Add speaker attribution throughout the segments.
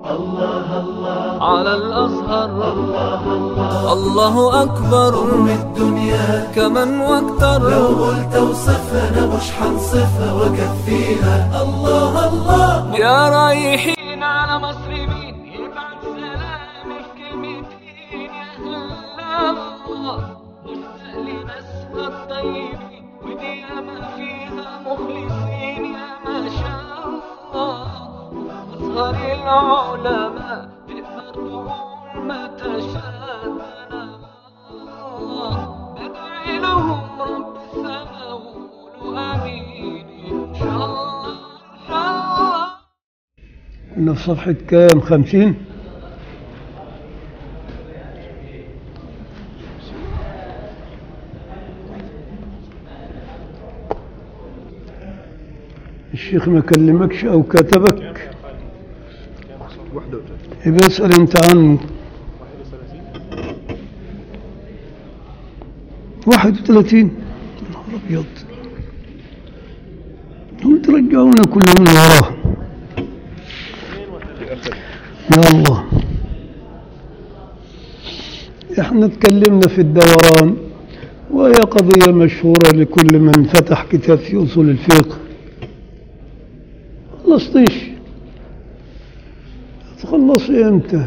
Speaker 1: على الأزهر الله أكبر
Speaker 2: أم الدنيا
Speaker 1: كمن واكتر
Speaker 2: لو قلت اوصفها انا مش حنصفها واكفيها الله الله
Speaker 1: يا رايحين على مصر مين يبعت سلامي في كلمتين يا هلا الله مشتاق لناسها الطيبين ودي ياما فيها مخلصين يا ما شاء الله أزهر العلماء تقدر تقول ما تشاء الله بدعي لهم رب السماء وقولوا آمين إن شاء الله إن شاء الله
Speaker 3: كنا في صفحة كام خمسين الشيخ ما كلمكش أو كتبك يبقى اسأل أنت عنه واحد وثلاثين نهار أبيض هم ترجعونا كلهم من وراه يا الله احنا تكلمنا في الدوران وهي قضية مشهورة لكل من فتح كتاب في أصول الفقه خلصتيش تخلصي امتى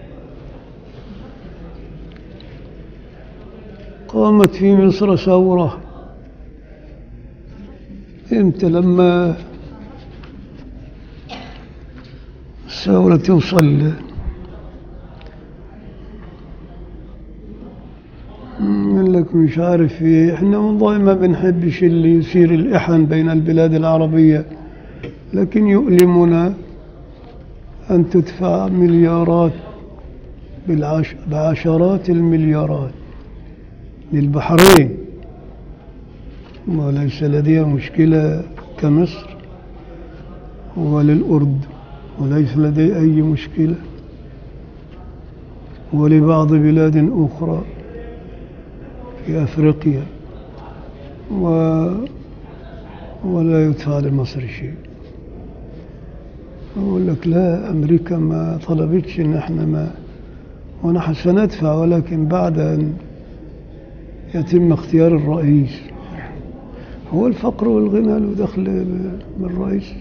Speaker 3: قامت في مصر ثورة امتى لما الثورة توصل يقول لك مش عارف ايه احنا والله ما بنحبش اللي يثير الإحن بين البلاد العربية لكن يؤلمنا أن تدفع مليارات بالعش... بعشرات المليارات للبحرين وليس لديها مشكلة كمصر وللأردن وليس لدي أي مشكلة ولبعض بلاد أخرى في أفريقيا و ولا يدفع لمصر شيء أقول لك لا أمريكا ما طلبتش إن إحنا ما ونحن سندفع ولكن بعد أن يتم اختيار الرئيس هو الفقر والغنى له دخل بالرئيس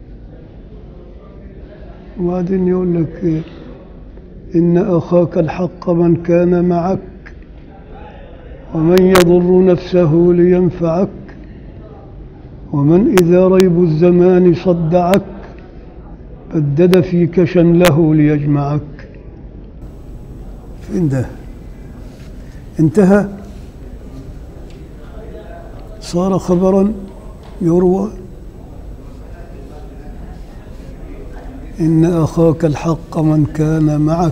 Speaker 3: وبعدين يقول لك إن أخاك الحق من كان معك ومن يضر نفسه لينفعك ومن إذا ريب الزمان صدعك بدد فيك شمله ليجمعك فين ده انتهى صار خبرا يروى إن أخاك الحق من كان معك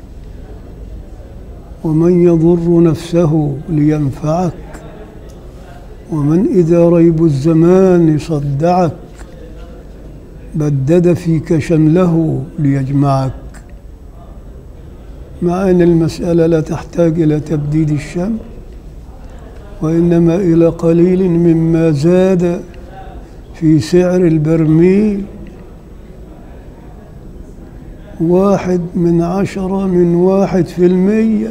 Speaker 3: ومن يضر نفسه لينفعك ومن إذا ريب الزمان صدعك بدد فيك شمله ليجمعك مع أن المسألة لا تحتاج إلى تبديد الشمل وإنما إلى قليل مما زاد في سعر البرميل واحد من عشرة من واحد في المية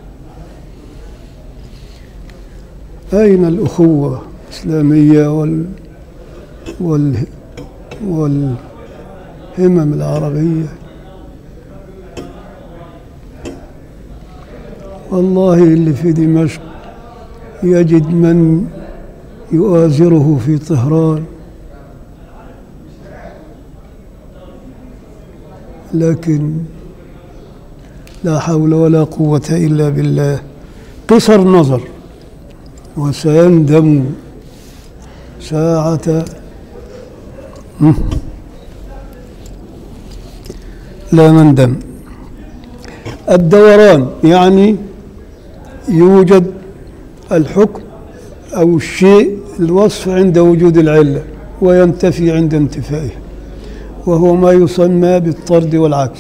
Speaker 3: أين الأخوة الإسلامية وال وال والهمم العربية والله اللي في دمشق يجد من يؤازره في طهران لكن لا حول ولا قوة إلا بالله قصر نظر وسيندم ساعة م. لا مندم الدوران يعني يوجد الحكم أو الشيء الوصف عند وجود العلة وينتفي عند انتفائه وهو ما يسمى بالطرد والعكس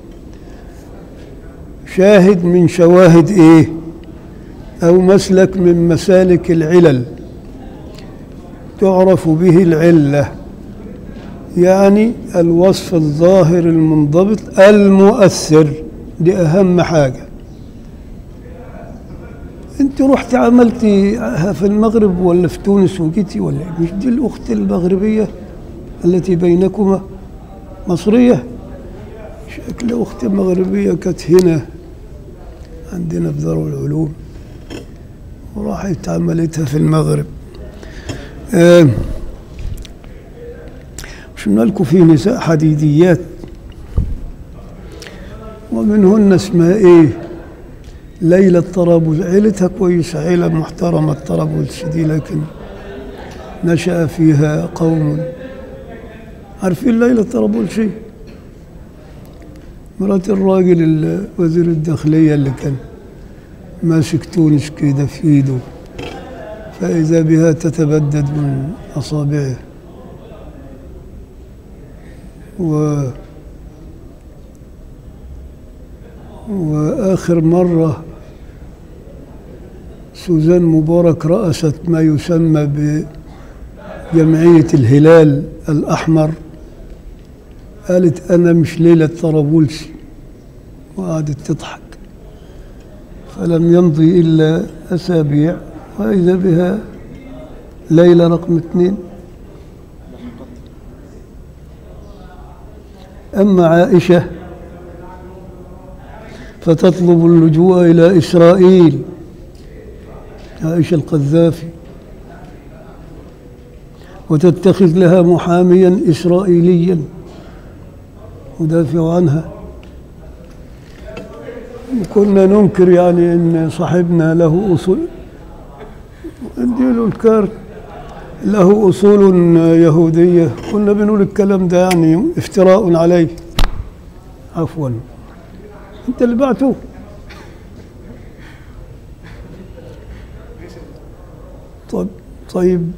Speaker 3: شاهد من شواهد ايه او مسلك من مسالك العلل تعرف به العله يعني الوصف الظاهر المنضبط المؤثر دي أهم حاجة انت رحت عملتي في المغرب ولا في تونس وجيتي ولا إيه؟ مش دي الأخت المغربية التي بينكما مصرية شكل أخت مغربية كانت هنا عندنا في دار العلوم وراحت عملتها في المغرب آه، مش قلنا لكم في نساء حديديات ومنهن اسمها ايه ليلى الطرابلس عيلتها كويسة عيلة محترمة الطرابلس دي لكن نشأ فيها قوم عارفين ليلى الطرابلسي مرات الراجل ال- وزير الداخلية اللي كان ماسك تونس كده في ايده فإذا بها تتبدد من أصابعه و وآخر مرة سوزان مبارك رأست ما يسمى بجمعية الهلال الأحمر قالت أنا مش ليلة طرابلسي وقعدت تضحك فلم يمضي إلا أسابيع وإذا بها ليلة رقم اثنين أما عائشة فتطلب اللجوء إلى إسرائيل عائشة القذافي وتتخذ لها محاميا إسرائيليا يدافع عنها كنا ننكر يعني ان صاحبنا له اصول اديله الكارت له اصول يهوديه كنا بنقول الكلام ده يعني افتراء عليه عفوا انت اللي بعته طيب طيب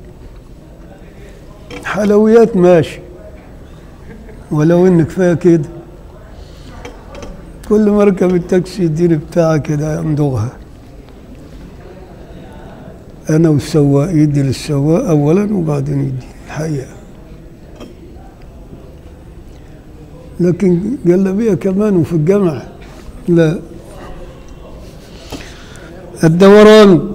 Speaker 3: حلويات ماشي ولو ان كفايه كده كل ما اركب التاكسي يديني بتاعه كده امضغها انا والسواق يدي للسواق اولا وبعدين يدي الحقيقه لكن جلابيه كمان وفي الجامعه لا الدوران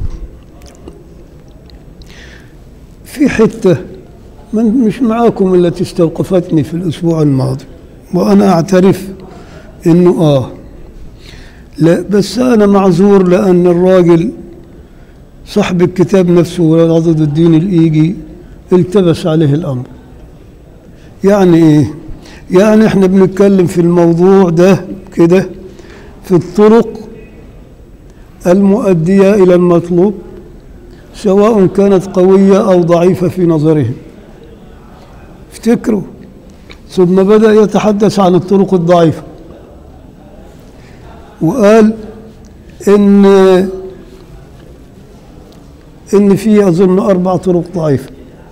Speaker 3: في حته من مش معاكم التي استوقفتني في الاسبوع الماضي وانا اعترف انه اه لا بس انا معذور لان الراجل صاحب الكتاب نفسه عضد الدين الايجي التبس عليه الامر يعني ايه يعني احنا بنتكلم في الموضوع ده كده في الطرق المؤدية إلى المطلوب سواء كانت قوية أو ضعيفة في نظرهم افتكروا ثم بدأ يتحدث عن الطرق الضعيفة وقال إن إن في أظن أربع طرق ضعيفة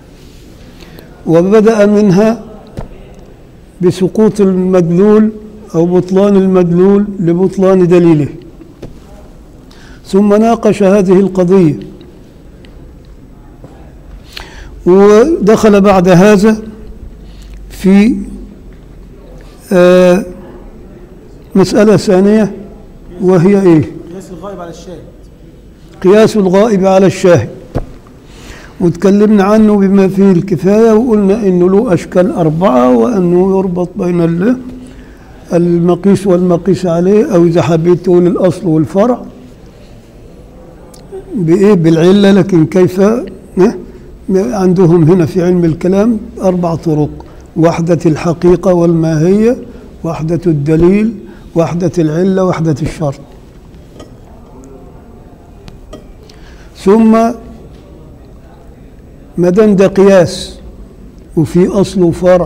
Speaker 3: وبدأ منها بسقوط المدلول أو بطلان المدلول لبطلان دليله ثم ناقش هذه القضية ودخل بعد هذا في آه مسألة ثانية وهي إيه
Speaker 4: قياس الغائب على الشاهد
Speaker 3: قياس الغائب على الشاهد وتكلمنا عنه بما فيه الكفاية وقلنا إنه له أشكال أربعة وأنه يربط بين ال- المقيس والمقيس عليه أو إذا حبيت تقول الأصل والفرع بإيه بالعلة لكن كيف ها؟ عندهم هنا في علم الكلام أربع طرق وحدة الحقيقة والماهية وحدة الدليل وحدة العلة وحدة الشرط ثم ما دام ده قياس وفي اصل وفرع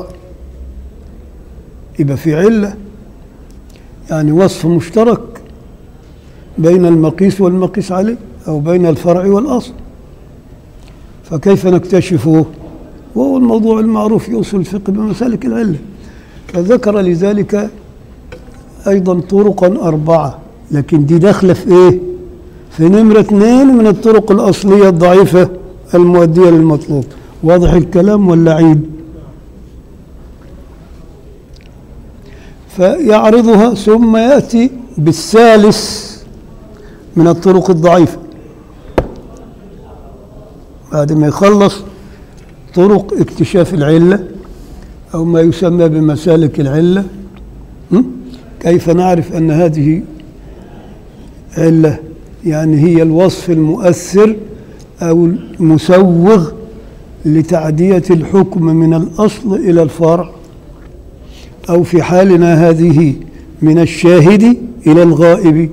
Speaker 3: يبقى في عله يعني وصف مشترك بين المقيس والمقيس عليه او بين الفرع والاصل فكيف نكتشفه وهو الموضوع المعروف في اصول الفقه بمسالك العله فذكر لذلك ايضا طرقا اربعه لكن دي داخله في ايه في نمرة اثنين من الطرق الأصلية الضعيفة المؤدية للمطلوب واضح الكلام ولا عيد فيعرضها ثم يأتي بالثالث من الطرق الضعيفة بعد ما يخلص طرق اكتشاف العلة أو ما يسمى بمسالك العلة م? كيف نعرف أن هذه علة يعني هي الوصف المؤثر أو المسوغ لتعدية الحكم من الأصل إلى الفرع أو في حالنا هذه من الشاهد إلى الغائب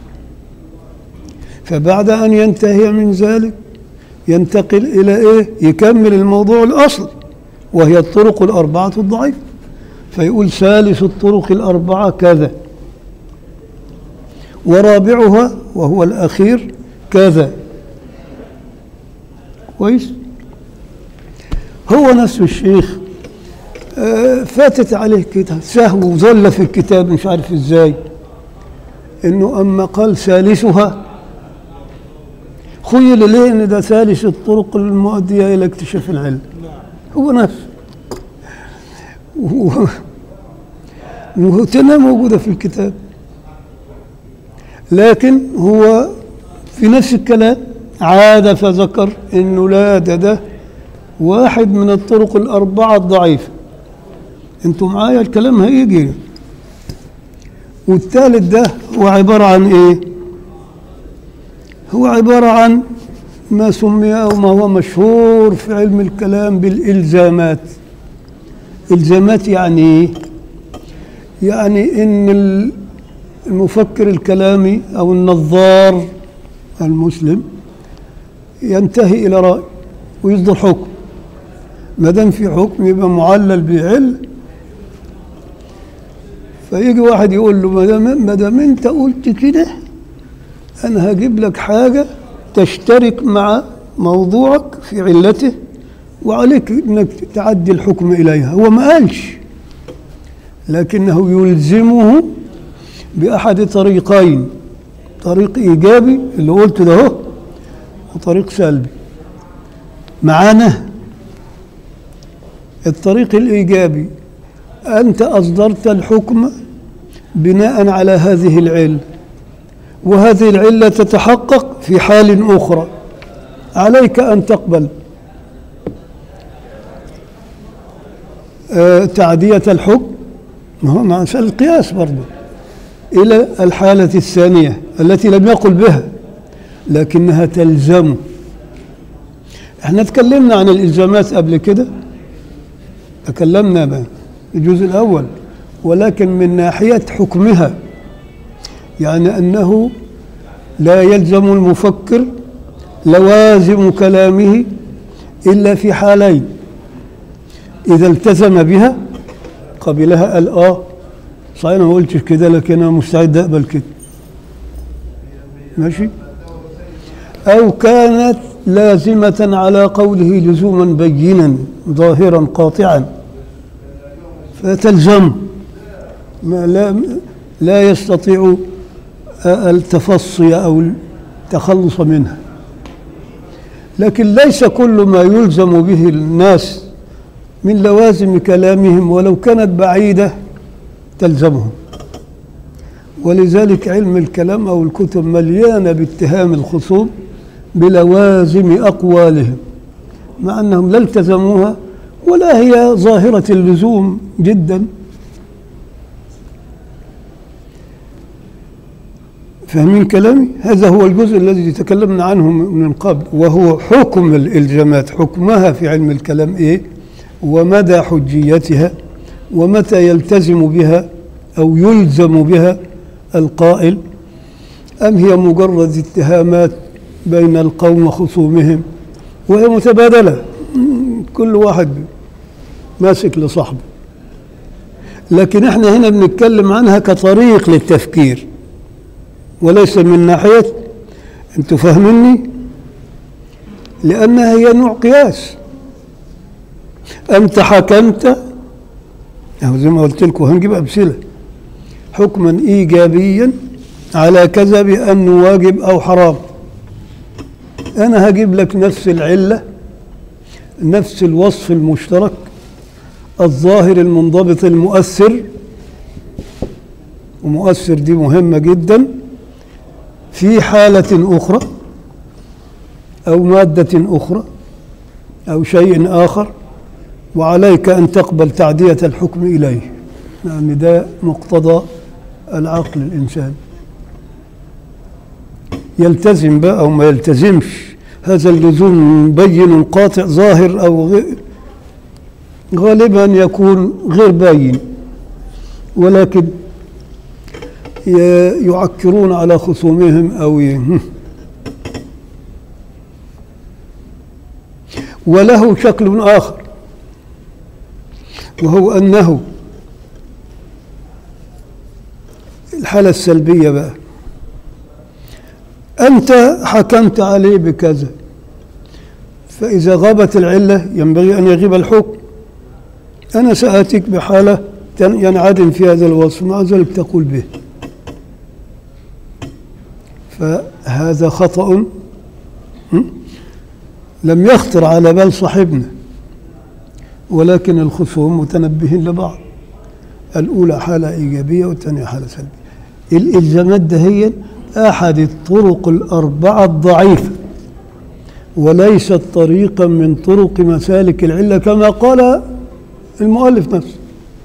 Speaker 3: فبعد أن ينتهي من ذلك ينتقل إلى إيه؟ يكمل الموضوع الأصل وهي الطرق الأربعة الضعيفة فيقول ثالث الطرق الأربعة كذا ورابعها وهو الأخير كذا كويس هو نفس الشيخ آه، فاتت عليه كده سهو وظل في الكتاب مش عارف ازاي انه اما قال ثالثها خيل ليه ان ده ثالث الطرق المؤديه الى اكتشاف العلم هو نفسه و- وهتنا موجوده في الكتاب لكن هو في نفس الكلام عاد فذكر انه لا ده ده واحد من الطرق الاربعه الضعيفه انتوا معايا الكلام هيجي والثالث ده هو عباره عن ايه هو عباره عن ما سمي او ما هو مشهور في علم الكلام بالالزامات الزامات يعني ايه يعني ان ال- المفكر الكلامي او النظار المسلم ينتهي الى راي ويصدر حكم ما دام في حكم يبقى معلل بعلم فيجي واحد يقول له ما دام ما دام انت قلت كده انا هجيب لك حاجه تشترك مع موضوعك في علته وعليك انك تعدي الحكم اليها هو ما قالش لكنه يلزمه باحد طريقين طريق ايجابي اللي قلته ده اهو وطريق سلبي معانا الطريق الايجابي انت اصدرت الحكم بناء على هذه العله وهذه العله تتحقق في حال اخرى عليك ان تقبل آه، تعديه الحكم ما هو مع القياس برضه الى الحاله الثانيه التي لم يقل بها لكنها تلزمه احنا تكلمنا عن الالزامات قبل كده تكلمنا بقى الجزء الاول ولكن من ناحيه حكمها يعني انه لا يلزم المفكر لوازم كلامه الا في حالين اذا التزم بها قبلها قال اه صحيح انا ما قلتش كده لكن انا مستعد اقبل كده ماشي او كانت لازمه على قوله لزوما بينا ظاهرا قاطعا فتلزم ما لا لا يستطيع التفصي او التخلص منها لكن ليس كل ما يلزم به الناس من لوازم كلامهم ولو كانت بعيده تلزمهم ولذلك علم الكلام او الكتب مليانه باتهام الخصوم بلوازم اقوالهم مع انهم لا التزموها ولا هي ظاهره اللزوم جدا فاهمين كلامي؟ هذا هو الجزء الذي تكلمنا عنه من قبل وهو حكم الالزامات حكمها في علم الكلام ايه؟ ومدى حجيتها ومتى يلتزم بها او يلزم بها القائل ام هي مجرد اتهامات بين القوم وخصومهم وهي متبادله كل واحد ماسك لصاحبه لكن احنا هنا بنتكلم عنها كطريق للتفكير وليس من ناحيه انتوا فاهميني لانها هي نوع قياس انت حكمت أو زي ما قلت لكم هنجيب امثله حكما ايجابيا على كذا بانه واجب او حرام انا هجيب لك نفس العله نفس الوصف المشترك الظاهر المنضبط المؤثر ومؤثر دي مهمة جدا في حالة أخرى أو مادة أخرى أو شيء آخر وعليك أن تقبل تعدية الحكم إليه لأن ده مقتضى العقل الإنساني يلتزم بقى أو ما يلتزمش هذا اللزوم بين قاطع ظاهر أو غ- غالبا يكون غير باين ولكن ي- يعكرون على خصومهم أو ي- وله شكل آخر وهو أنه الحالة السلبية بقى أنت حكمت عليه بكذا فإذا غابت العلة ينبغي أن يغيب الحكم أنا سآتيك بحالة تن- ينعدم في هذا الوصف مع ذلك تقول به فهذا خطأ م? لم يخطر على بال صاحبنا ولكن الخصوم متنبهين لبعض الأولى حالة إيجابية والثانية حالة سلبية الإلزامات ده هي أحد الطرق الأربعة الضعيفة وليست طريقا من طرق مسالك العلة كما قال المؤلف نفسه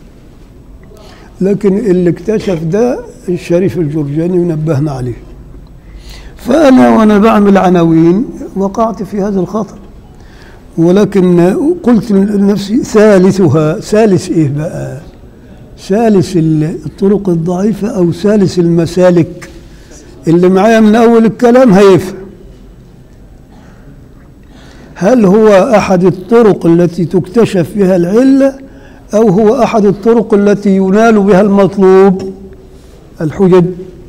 Speaker 3: لكن اللي اكتشف ده الشريف الجرجاني ونبهنا عليه فأنا وأنا بعمل عناوين وقعت في هذا الخطأ ولكن قلت لنفسي ثالثها ثالث إيه بقى ثالث الطرق الضعيفة أو ثالث المسالك اللي معايا من أول الكلام هيفهم هل هو أحد الطرق التي تكتشف بها العلة أو هو أحد الطرق التي ينال بها المطلوب الحجج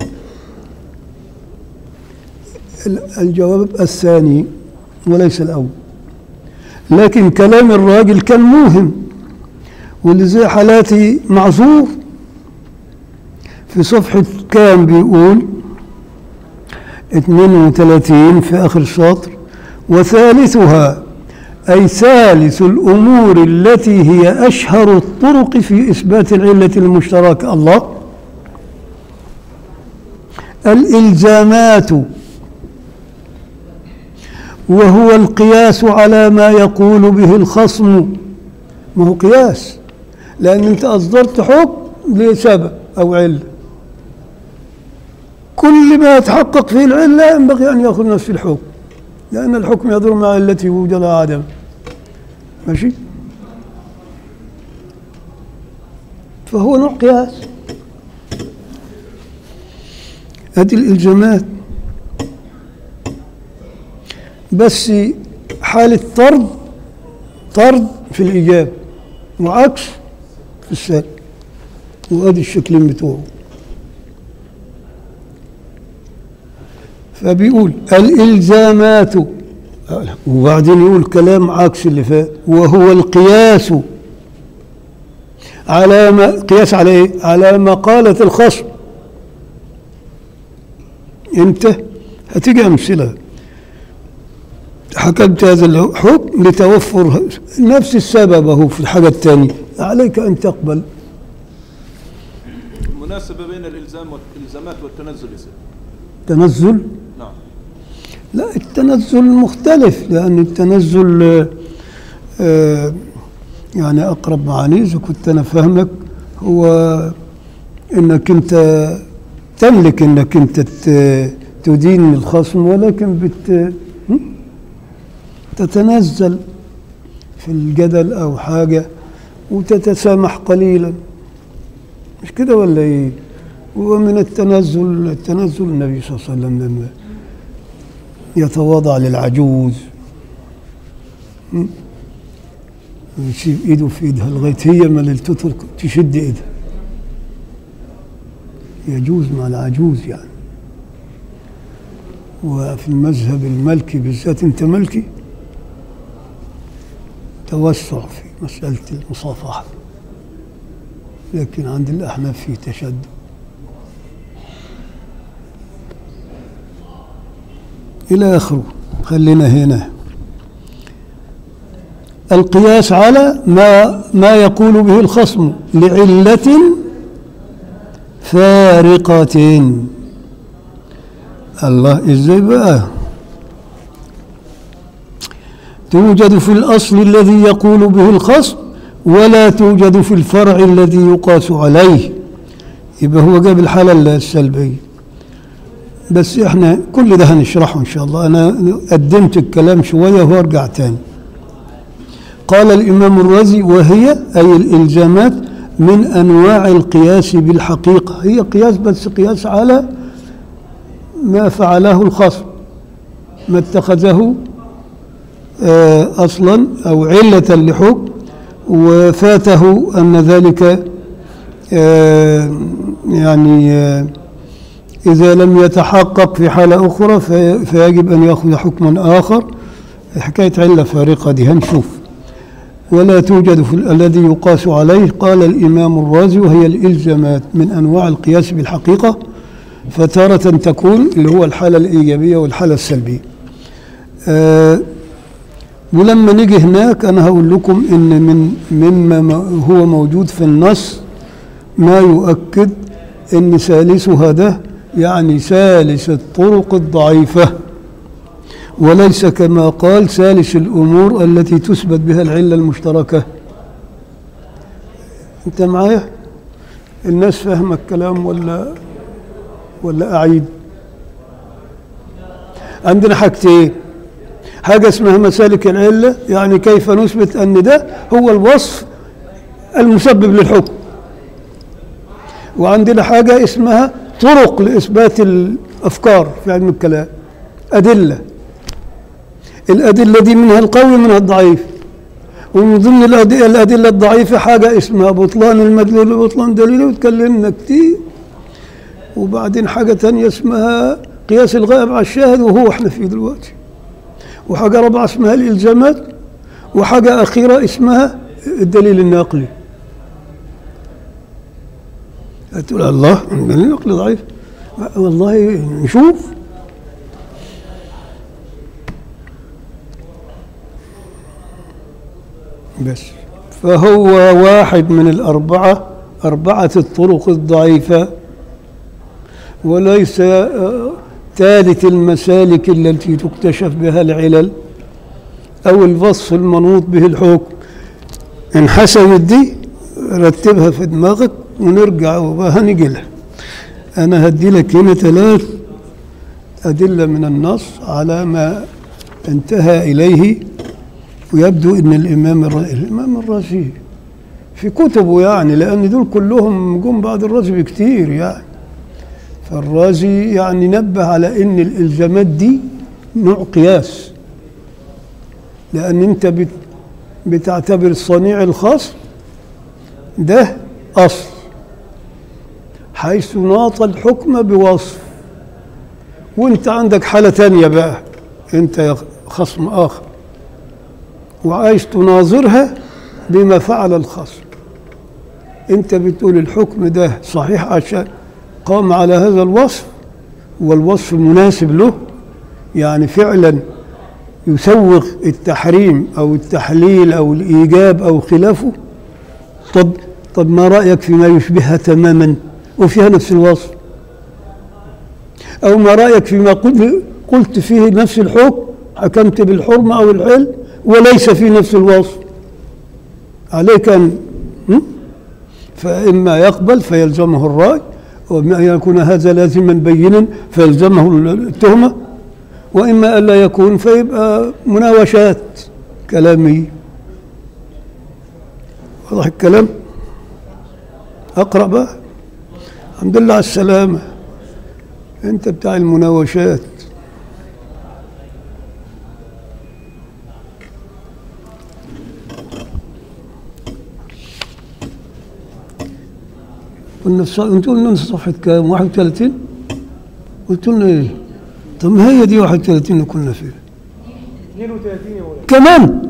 Speaker 3: الجواب الثاني وليس الأول لكن كلام الراجل كان موهم واللي زي حالاتي معذور في صفحة كام بيقول 32 في آخر السطر وثالثها أي ثالث الأمور التي هي أشهر الطرق في إثبات العلة المشتركة الله الإلزامات وهو القياس على ما يقول به الخصم ما هو قياس لأن أنت أصدرت حكم لسبب أو علة كل ما يتحقق فيه العلة ينبغي أن يأخذ نفس الحكم لأن الحكم يدور مع التي وجد عدم ماشي فهو نوع قياس هذه الإلزامات بس حالة طرد طرد في الإجابة وعكس في السلب وادي الشكلين بتوعه فبيقول الإلزامات وبعدين يقول كلام عكس اللي فات وهو القياس على ما قياس على ايه؟ على مقالة الخصم انت هتيجي امثله حكمت هذا الحكم لتوفر نفس السبب اهو في الحاجه الثانيه عليك ان تقبل
Speaker 4: المناسبة بين الإلزام والإلزامات والتنزل يا سيدي
Speaker 3: تنزل
Speaker 4: نعم
Speaker 3: لا التنزل مختلف لأن التنزل آه، آه، يعني أقرب معاني إذا كنت أنا فاهمك هو إنك أنت تملك إنك أنت ت- تدين الخصم ولكن بت م? تتنزل في الجدل أو حاجة وتتسامح قليلا مش كده ولا إيه؟ ومن التنزل التنزل النبي صلى الله عليه وسلم لما يتواضع للعجوز م? يسيب ايده في ايدها لغايه هي ما تترك تشد ايدها يجوز مع العجوز يعني وفي المذهب الملكي بالذات انت ملكي توسع في مساله المصافحه لكن عند الاحناف في تشدد إلى آخره خلينا هنا القياس على ما ما يقول به الخصم لعلة فارقة الله ازاي بقى توجد في الأصل الذي يقول به الخصم ولا توجد في الفرع الذي يقاس عليه يبقى هو جاب الحالة السلبية بس احنا كل ده هنشرحه ان شاء الله انا قدمت الكلام شوية وارجع تاني قال الامام الرازي وهي اي الالزامات من انواع القياس بالحقيقة هي قياس بس قياس على ما فعله الخصم ما اتخذه آه، اصلا او علة لحكم وفاته ان ذلك آه، يعني آه، إذا لم يتحقق في حالة أخرى في فيجب أن يأخذ حكما آخر حكاية علة فارقة دي هنشوف ولا توجد في ال- الذي يقاس عليه قال الإمام الرازي وهي الإلزامات من أنواع القياس بالحقيقة فتارة تكون اللي هو الحالة الإيجابية والحالة السلبية آه ولما نيجي هناك أنا هقول لكم إن من مما م- هو موجود في النص ما يؤكد ان ثالثها ده يعني ثالث الطرق الضعيفة وليس كما قال ثالث الأمور التي تثبت بها العلة المشتركة أنت معايا الناس فاهمة الكلام ولا ولا أعيد عندنا حاجتين حاجة اسمها مسالك العلة يعني كيف نثبت أن ده هو الوصف المسبب للحكم وعندنا حاجة اسمها طرق لإثبات الأفكار في علم الكلام أدلة الأدلة دي منها القوي منها الضعيف ومن ضمن الأد- الأدلة الضعيفة حاجة اسمها بطلان المدلول وبطلان دليل وتكلمنا كتير وبعدين حاجة تانية اسمها قياس الغائب على الشاهد وهو احنا فيه دلوقتي وحاجة رابعة اسمها الإلزامات وحاجة أخيرة اسمها الدليل النقلي تقول الله الدليل النقلي ضعيف والله نشوف بس فهو واحد من الأربعة أربعة الطرق الضعيفة وليس آه، ثالث المسالك التي تكتشف بها العلل أو الوصف المنوط به الحكم إن حسبت دي رتبها في دماغك ونرجع وهنجي لها أنا هدي لك هنا ثلاث أدلة من النص على ما انتهى إليه ويبدو أن الإمام الر... الإمام الرازي في كتبه يعني لأن دول كلهم جم بعد الرازي بكتير يعني فالرازي يعني نبه على أن الإلزامات دي نوع قياس لأن أنت بت... بتعتبر الصنيع الخاص ده أصل حيث ناط الحكم بوصف وانت عندك حالة تانية بقى انت يا خصم آخر وعايز تناظرها بما فعل الخصم انت بتقول الحكم ده صحيح عشان قام على هذا الوصف والوصف المناسب له يعني فعلا يسوغ التحريم او التحليل او الايجاب او خلافه طب طب ما رايك فيما يشبهها تماما وفيها نفس الوصف او ما رايك فيما قلت قلت فيه نفس الحكم حكمت بالحرمه او الحل وليس في نفس الوصف عليك ان م? فاما يقبل فيلزمه الراي وإما أن يكون هذا لازما بينا فيلزمه التهمه واما الا يكون فيبقى مناوشات كلاميه واضح الكلام اقرا بقى الحمد لله على السلامه انت بتاع المناوشات قلنا الص- انتوا قلنا صفحة كام 31 قلت لنا ايه طب ما هي دي 31 اللي كنا فيها
Speaker 5: 32 يا مولانا
Speaker 3: كمان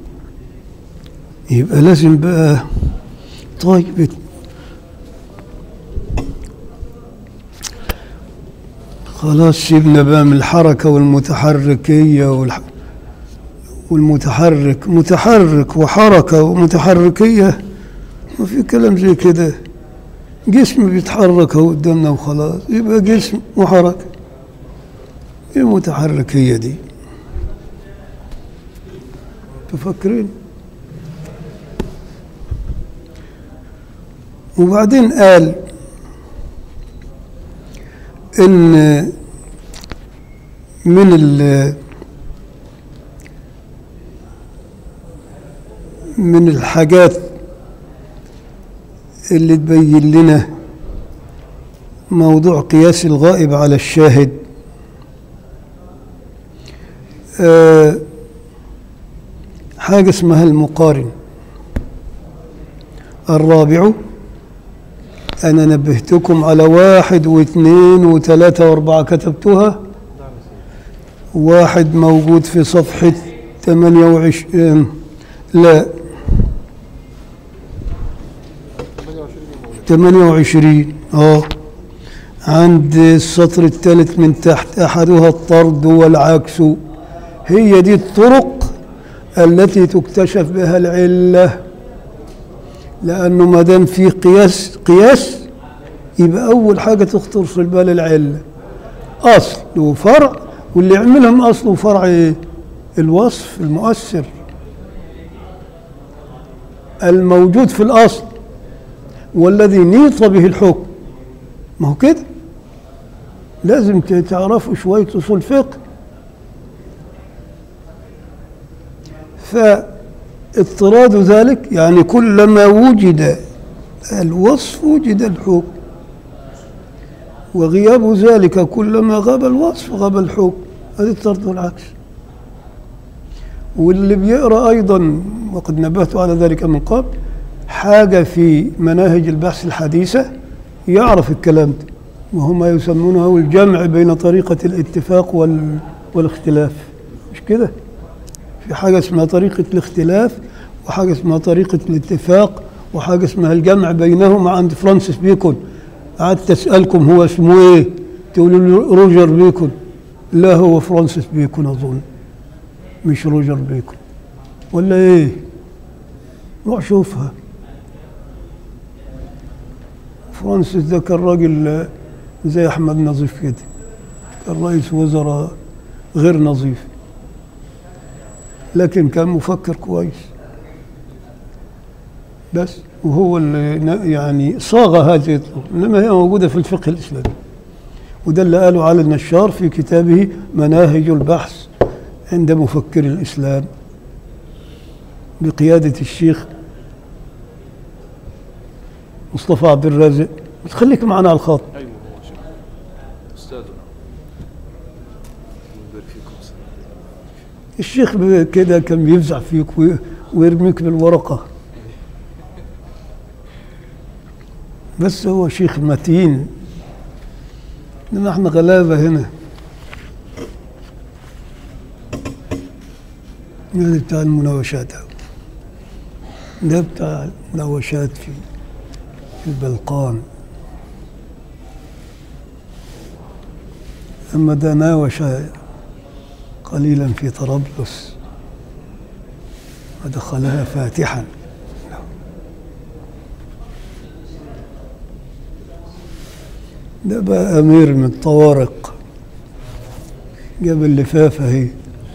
Speaker 3: يبقى لازم بقى طيب خلاص سيبنا بقى من الحركة والمتحركية والح... والمتحرك متحرك وحركة ومتحركية ما في كلام زي كده جسم بيتحرك اهو قدامنا وخلاص يبقى جسم وحركة ايه المتحركية دي تفكرين وبعدين قال ان من ال من الحاجات اللي تبين لنا موضوع قياس الغائب على الشاهد آه، حاجة اسمها المقارن الرابع أنا نبهتكم على واحد واثنين وثلاثة وأربعة كتبتها واحد موجود في صفحة 28 لا 28 اه عند السطر الثالث من تحت أحدها الطرد والعكس هي دي الطرق التي تكتشف بها العلة لأنه ما دام في قياس قياس يبقى أول حاجة تخطر في البال العلة أصل وفرع واللي يعملهم أصل وفرع إيه؟ الوصف المؤثر الموجود في الأصل والذي نيط به الحكم ما هو كده لازم تعرفوا شوية أصول فقه فاضطراد ذلك يعني كلما وجد الوصف وجد الحكم وغياب ذلك كلما غاب الوصف غاب الحكم هذه الطرد والعكس واللي بيقرا ايضا وقد نبهت على ذلك من قبل حاجه في مناهج البحث الحديثه يعرف الكلام ده وهم يسمونه الجمع بين طريقه الاتفاق وال والاختلاف مش كده في حاجه اسمها طريقه الاختلاف وحاجه اسمها طريقه الاتفاق وحاجه اسمها الجمع بينهما عند فرانسيس بيكون قعدت اسالكم هو اسمه ايه تقولوا لي روجر بيكون لا هو فرانسيس بيكون اظن مش روجر بيكون ولا ايه روح شوفها فرانسيس ده كان راجل زي احمد نظيف كده كان رئيس وزراء غير نظيف لكن كان مفكر كويس بس وهو اللي يعني صاغ هذه الطرق انما هي موجوده في الفقه الاسلامي وده اللي قاله علي النشار في كتابه مناهج البحث عند مفكر الاسلام بقياده الشيخ مصطفى عبد الرازق تخليك معنا على الخط
Speaker 4: ايوه هو شيخ استاذنا يبارك فيكم
Speaker 3: الشيخ ب- كده كان بيفزع فيك وي- ويرميك بالورقه بس هو شيخ متين انما احنا غلابه هنا ده بتاع المناوشات أهو. ده بتاع المناوشات في في البلقان أما ده ناوش قليلا في طرابلس ودخلها فاتحا ده بقى أمير من الطوارق جاب اللفافة هي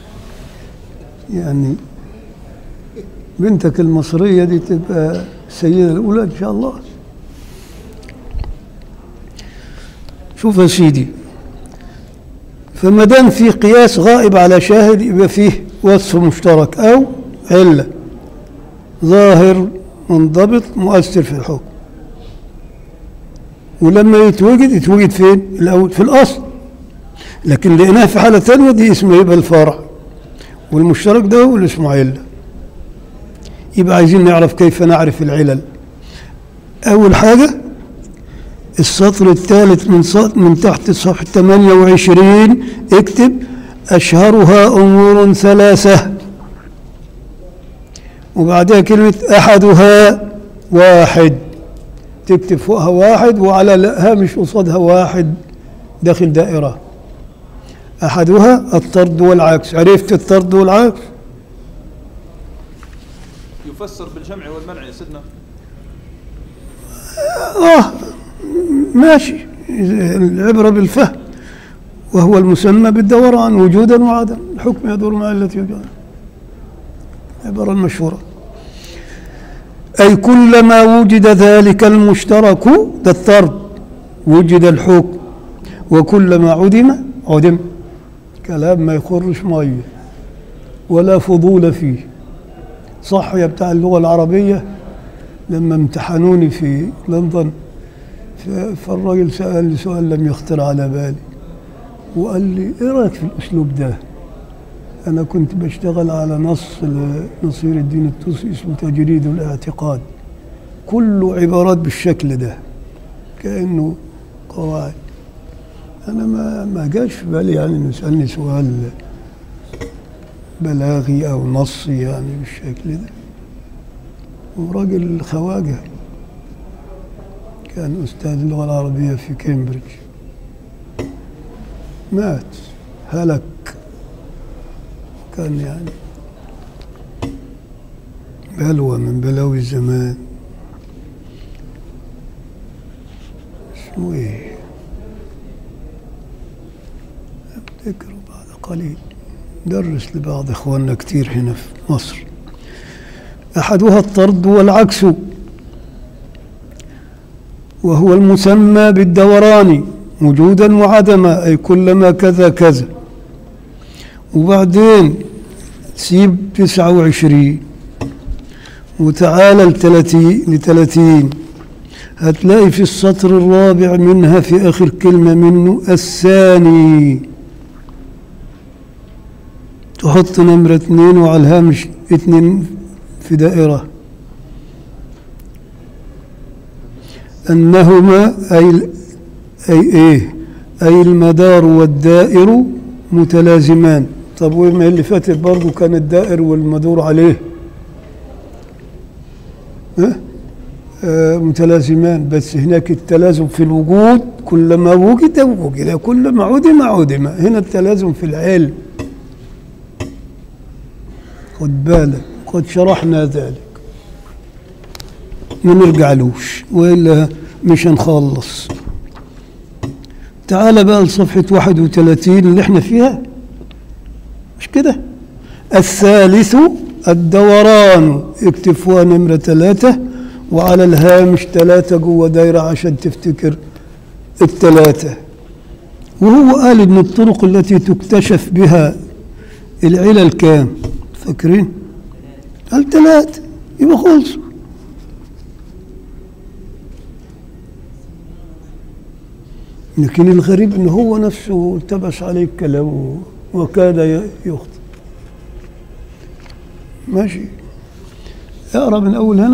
Speaker 3: يعني بنتك المصرية دي تبقى السيدة الأولى إن شاء الله شوف يا سيدي فما دام في قياس غائب على شاهد يبقى فيه وصف مشترك أو علة ظاهر منضبط مؤثر في الحكم ولما يتوجد يتوجد فين؟ الأول في الأصل لكن لقيناه في حالة ثانية دي اسمه يبقى الفرع والمشترك ده هو اللي اسمه علة يبقى عايزين نعرف كيف نعرف العلل أول حاجة السطر الثالث من سطر من تحت الصفحة 28 اكتب أشهرها أمور ثلاثة وبعدها كلمة أحدها واحد تكتب فوقها واحد وعلى الهامش قصادها واحد داخل دائرة أحدها الطرد والعكس عرفت الطرد والعكس
Speaker 4: يفسر بالجمع والمنع يا سيدنا
Speaker 3: آه ماشي العبرة بالفهم وهو المسمى بالدوران وجودا وعدم الحكم يدور مع التي يوجد العبارة المشهورة أي كلما وجد ذلك المشترك ده الطرد وجد الحكم وكلما عدم عدم كلام ما يخرش ميه ولا فضول فيه صح يا بتاع اللغة العربية لما امتحنوني في لندن ف- فالراجل سألني سؤال لم يخطر على بالي وقال لي ايه رايك في الاسلوب ده انا كنت بشتغل على نص لنصير الدين الطوسي اسمه تجريد الاعتقاد كله عبارات بالشكل ده كانه قواعد انا ما ما جاش في بالي يعني انه يسالني سؤال بلاغي او نصي يعني بالشكل ده وراجل خواجه كان استاذ اللغه العربيه في كامبريدج مات هلك كان يعني بلوى من بلاوي الزمان اسمه ايه افتكره بعد قليل درس لبعض اخواننا كتير هنا في مصر احدها الطرد والعكس وهو المسمى بالدوران وجودا وعدما أي كلما كذا كذا وبعدين سيب تسعة وعشرين وتعالى لثلاثين لثلاثين هتلاقي في السطر الرابع منها في آخر كلمة منه الثاني تحط نمرة اثنين وعلى الهامش اثنين في دائرة أنهما أي أي إيه أي المدار والدائر متلازمان طب وما اللي فاتت برضه كان الدائر والمدور عليه ها؟ آه متلازمان بس هناك التلازم في الوجود كلما وجد وجد كلما عدم عدم هنا التلازم في العلم خد بالك قد شرحنا ذلك ما نرجعلوش والا مش هنخلص تعال بقى لصفحة 31 اللي احنا فيها مش كده الثالث الدوران اكتب فيها نمرة ثلاثة وعلى الهامش ثلاثة جوه دايرة عشان تفتكر الثلاثة وهو قال ان الطرق التي تكتشف بها العلل كام فاكرين قال ثلاثة يبقى خلصوا لكن الغريب ان هو نفسه التبس عليه الكلام وكاد يخطئ ماشي اقرا من اول هنا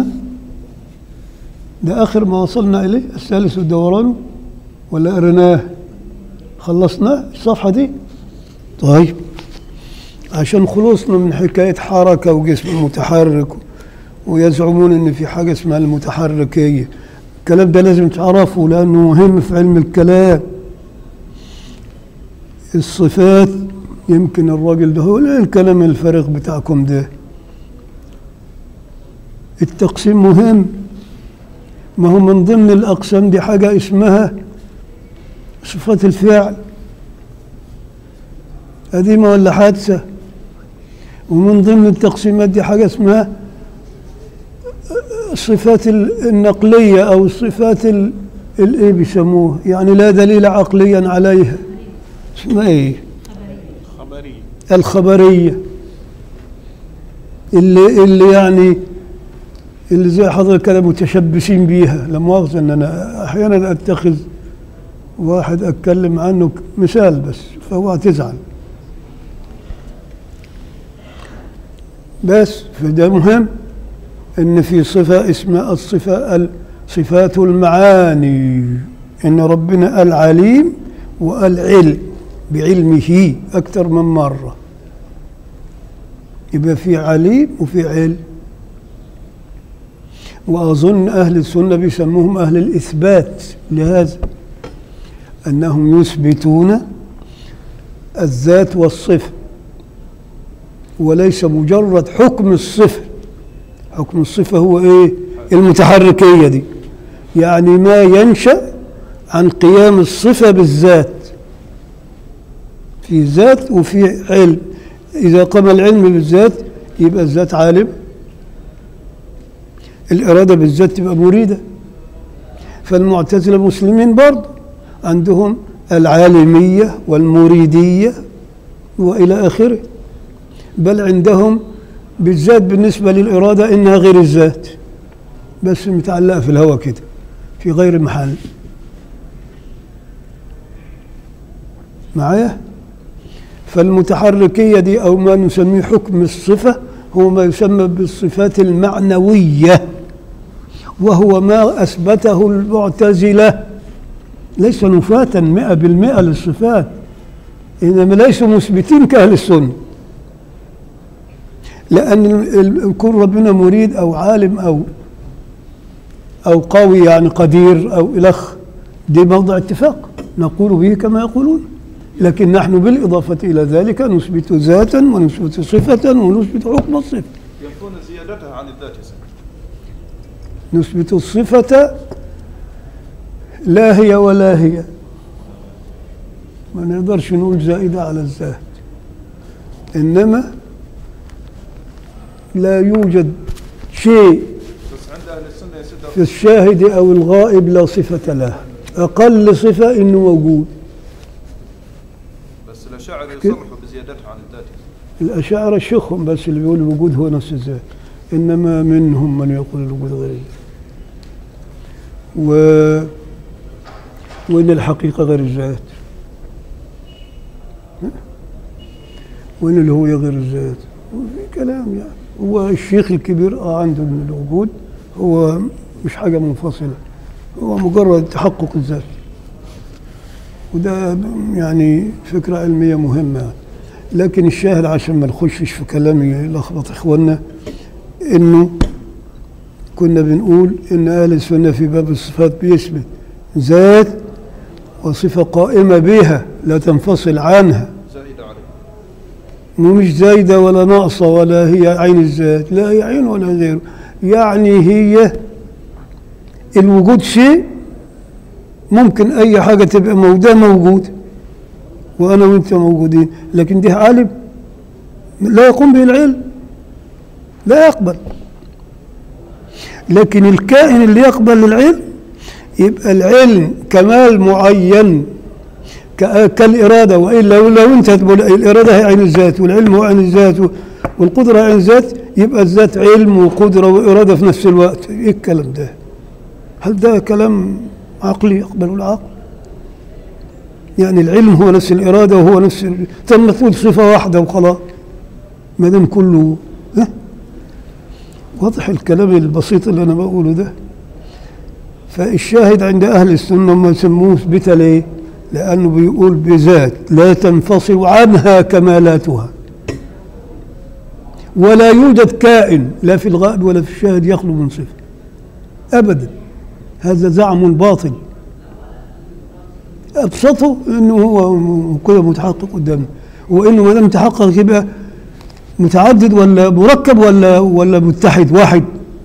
Speaker 3: ده اخر ما وصلنا اليه الثالث الدوران ولا قريناه خلصناه الصفحه دي طيب عشان خلصنا من حكايه حركه وجسم متحرك ويزعمون ان في حاجه اسمها المتحركيه الكلام ده لازم تعرفه لأنه مهم في علم الكلام الصفات يمكن الراجل ده هو ايه الكلام الفارغ بتاعكم ده التقسيم مهم ما هو من ضمن الأقسام دي حاجة اسمها صفات الفعل قديمة ولا حادثة ومن ضمن التقسيمات دي حاجة اسمها الصفات النقلية أو الصفات الإيه بيسموه يعني لا دليل عقليا عليها اسمها إيه؟
Speaker 4: خبري
Speaker 3: الخبرية اللي اللي يعني اللي زي حضرتك كده متشبثين بيها لا مؤاخذة إن أنا أحيانا أتخذ واحد أتكلم عنه مثال بس فهو تزعل بس فده مهم ان في صفه اسمها الصفه صفات المعاني ان ربنا العليم والعلم بعلمه اكثر من مره يبقى في عليم وفي علم واظن اهل السنه بيسموهم اهل الاثبات لهذا انهم يثبتون الذات والصفه وليس مجرد حكم الصفه حكم الصفة هو إيه المتحركية دي يعني ما ينشأ عن قيام الصفة بالذات في ذات وفي علم إذا قام العلم بالذات يبقى الذات عالم الإرادة بالذات تبقى مريدة فالمعتزلة المسلمين برضه عندهم العالمية والمريدية وإلى آخره بل عندهم بالذات بالنسبة للإرادة إنها غير الذات بس متعلقة في الهواء كده في غير محل معايا فالمتحركية دي أو ما نسميه حكم الصفة هو ما يسمى بالصفات المعنوية وهو ما أثبته المعتزلة ليس نفاة مئة بالمئة للصفات إنما ليسوا مثبتين كأهل السنة لأن ال- ال- يكون ربنا مريد أو عالم أو أو قوي يعني قدير أو إلخ دي موضع اتفاق نقول به كما يقولون لكن نحن بالإضافة إلى ذلك نثبت ذاتا ونثبت صفة ونثبت حكم الصفة
Speaker 4: ينفون زيادتها عن الذات يا سيدي
Speaker 3: نثبت الصفة لا هي ولا هي ما نقدرش نقول زائدة على الذات إنما لا يوجد شيء
Speaker 4: بس عند اهل السنه يا سيدي
Speaker 3: في الشاهد أو الغائب لا صفة له أقل صفة إنه موجود
Speaker 4: بس الاشاعره يصرحوا بزيادتها عن الذات يا سيدي.
Speaker 3: الأشاعرة الشيخهم بس اللي بيقول الوجود هو نفس الذات إنما منهم من يقول الوجود غير الذات و وإن الحقيقة غير الذات وإن الهوية غير الذات وفي كلام يعني هو الشيخ الكبير آه عنده إن الوجود هو مش حاجة منفصلة هو مجرد تحقق الذات وده يعني فكرة علمية مهمة لكن الشاهد عشان ما نخشش في كلام يلخبط اخواننا انه كنا بنقول ان اهل السنه في باب الصفات بيثبت ذات وصفه قائمه بها لا تنفصل عنها
Speaker 4: زائده عليه
Speaker 3: ومش زايده ولا ناقصه ولا هي عين الذات لا هي عين ولا غيره يعني هي الوجود شيء ممكن اي حاجه تبقى موجوده موجود وانا وانت موجودين لكن دي عالم لا يقوم به العلم لا يقبل لكن الكائن اللي يقبل العلم يبقى العلم كمال معين ك- كالإرادة وإلا لو أنت تقول الإرادة هي عين الذات والعلم هو عين الذات والقدرة عين الذات يبقى الذات علم وقدرة وإرادة في نفس الوقت إيه الكلام ده هل ده كلام عقلي يقبله العقل يعني العلم هو نفس الإرادة وهو نفس ال- طب ما تقول صفة واحدة وخلاص ما دام كله ها؟ واضح الكلام البسيط اللي أنا بقوله ده فالشاهد عند أهل السنة ما يسموه مثبتة ليه؟ لأنه بيقول بذات لا تنفصل عنها كمالاتها ولا يوجد كائن لا في الغائب ولا في الشاهد يخلو من صفة أبدا هذا زعم باطل أبسطه أنه هو م- كده متحقق قدامنا وأنه ما دام تحقق يبقى متعدد ولا مركب ولا ولا متحد واحد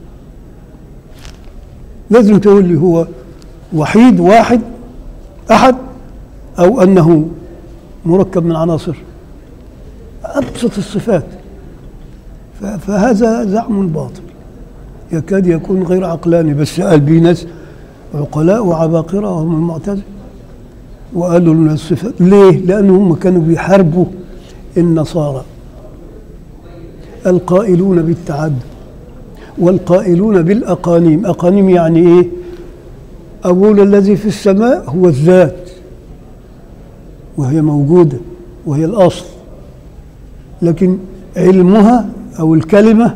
Speaker 3: لازم تقول لي هو وحيد واحد أحد أو أنه مركب من عناصر أبسط الصفات ف- فهذا زعم باطل يكاد يكون غير عقلاني بس قال بيه ناس عقلاء وعباقرة وهم المعتزلة وقالوا لنا الصفات ليه؟ لأنهم كانوا بيحاربوا النصارى القائلون بالتعدد والقائلون بالأقانيم أقانيم يعني إيه؟ أقول الذي في السماء هو الذات وهي موجودة وهي الأصل لكن علمها أو الكلمة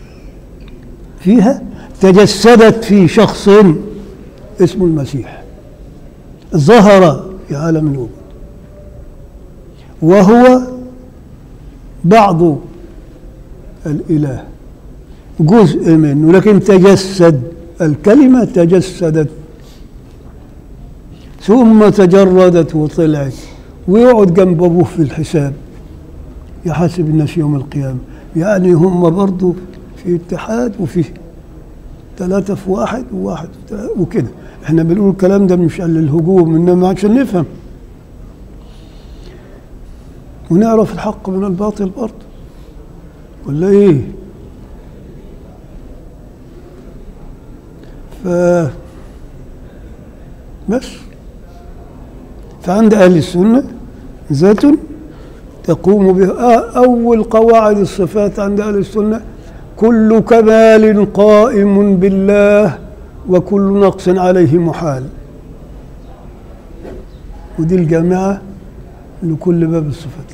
Speaker 3: فيها تجسدت في شخص اسمه المسيح ظهر في عالم الوجود وهو بعض الإله جزء منه لكن تجسد الكلمة تجسدت ثم تجردت وطلعت ويقعد جنب أبوه في الحساب يحاسب الناس يوم القيامة يعني هم برضو في اتحاد وفي ثلاثة في واحد وواحد في ثلاثة وكده احنا بنقول الكلام ده مش للهجوم انما عشان نفهم ونعرف الحق من الباطل برضه ولا ايه ف بس فعند اهل السنه ذات تقوم بها آه، اول قواعد الصفات عند اهل السنه كل كمال قائم بالله وكل نقص عليه محال ودي الجامعه لكل باب الصفات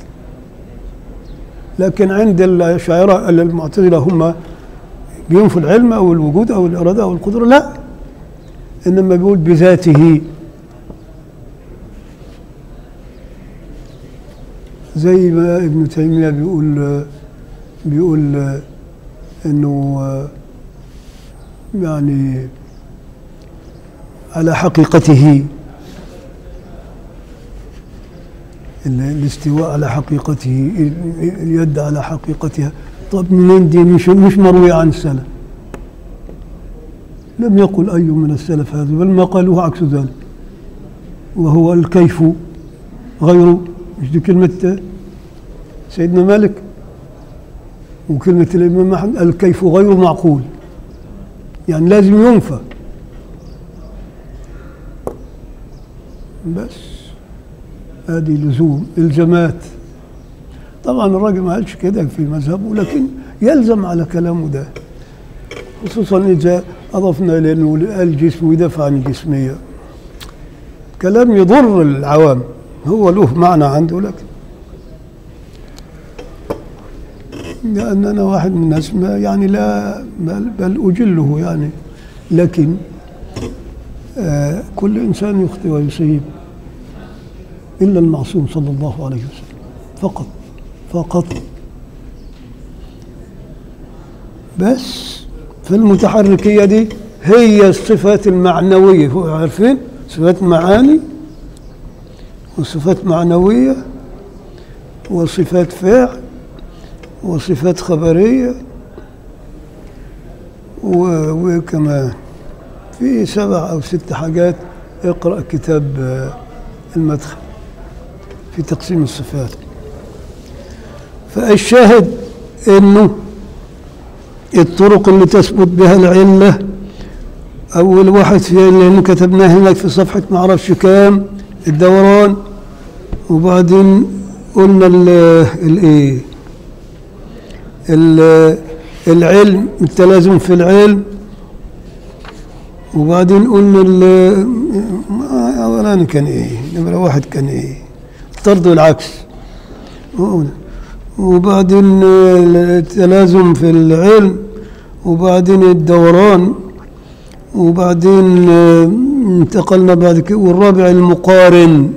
Speaker 3: لكن عند الأشاعرة المعتزلة هم بينفوا العلم أو الوجود أو الإرادة أو القدرة لا إنما بيقول بذاته زي ما ابن تيمية بيقول بيقول إنه يعني على حقيقته ال- الاستواء على حقيقته ال- اليد على حقيقتها طب منين دي مش مش مروية عن السلف لم يقل أي من السلف هذا بل ما قالوه عكس ذلك وهو الكيف غير مش دي كلمة سيدنا مالك وكلمة الإمام أحمد الكيف غير معقول يعني لازم ينفى بس هذه لزوم الزامات طبعا الراجل ما قالش كده في مذهبه لكن يلزم على كلامه ده خصوصا اذا اضفنا الى انه الجسم يدافع عن الجسميه كلام يضر العوام هو له معنى عنده لكن لان انا واحد من الناس ما يعني لا بل, بل اجله يعني لكن آه كل انسان يخطئ ويصيب إلا المعصوم صلى الله عليه وسلم فقط فقط بس فالمتحركية دي هي الصفات المعنوية هو عارفين صفات معاني وصفات معنوية وصفات فعل وصفات خبرية و- وكمان في سبع أو ست حاجات اقرأ كتاب آه، المدخل في تقسيم الصفات فالشاهد انه الطرق اللي تثبت بها العله اول واحد فيها اللي كتبناه هناك في صفحه ما اعرفش كام الدوران وبعدين قلنا ال- الايه ال- العلم التلازم في العلم وبعدين قلنا ال- ما- اولاني كان ايه نمره واحد كان ايه الطرد والعكس وبعدين التلازم في العلم وبعدين الدوران وبعدين انتقلنا بعد كده والرابع المقارن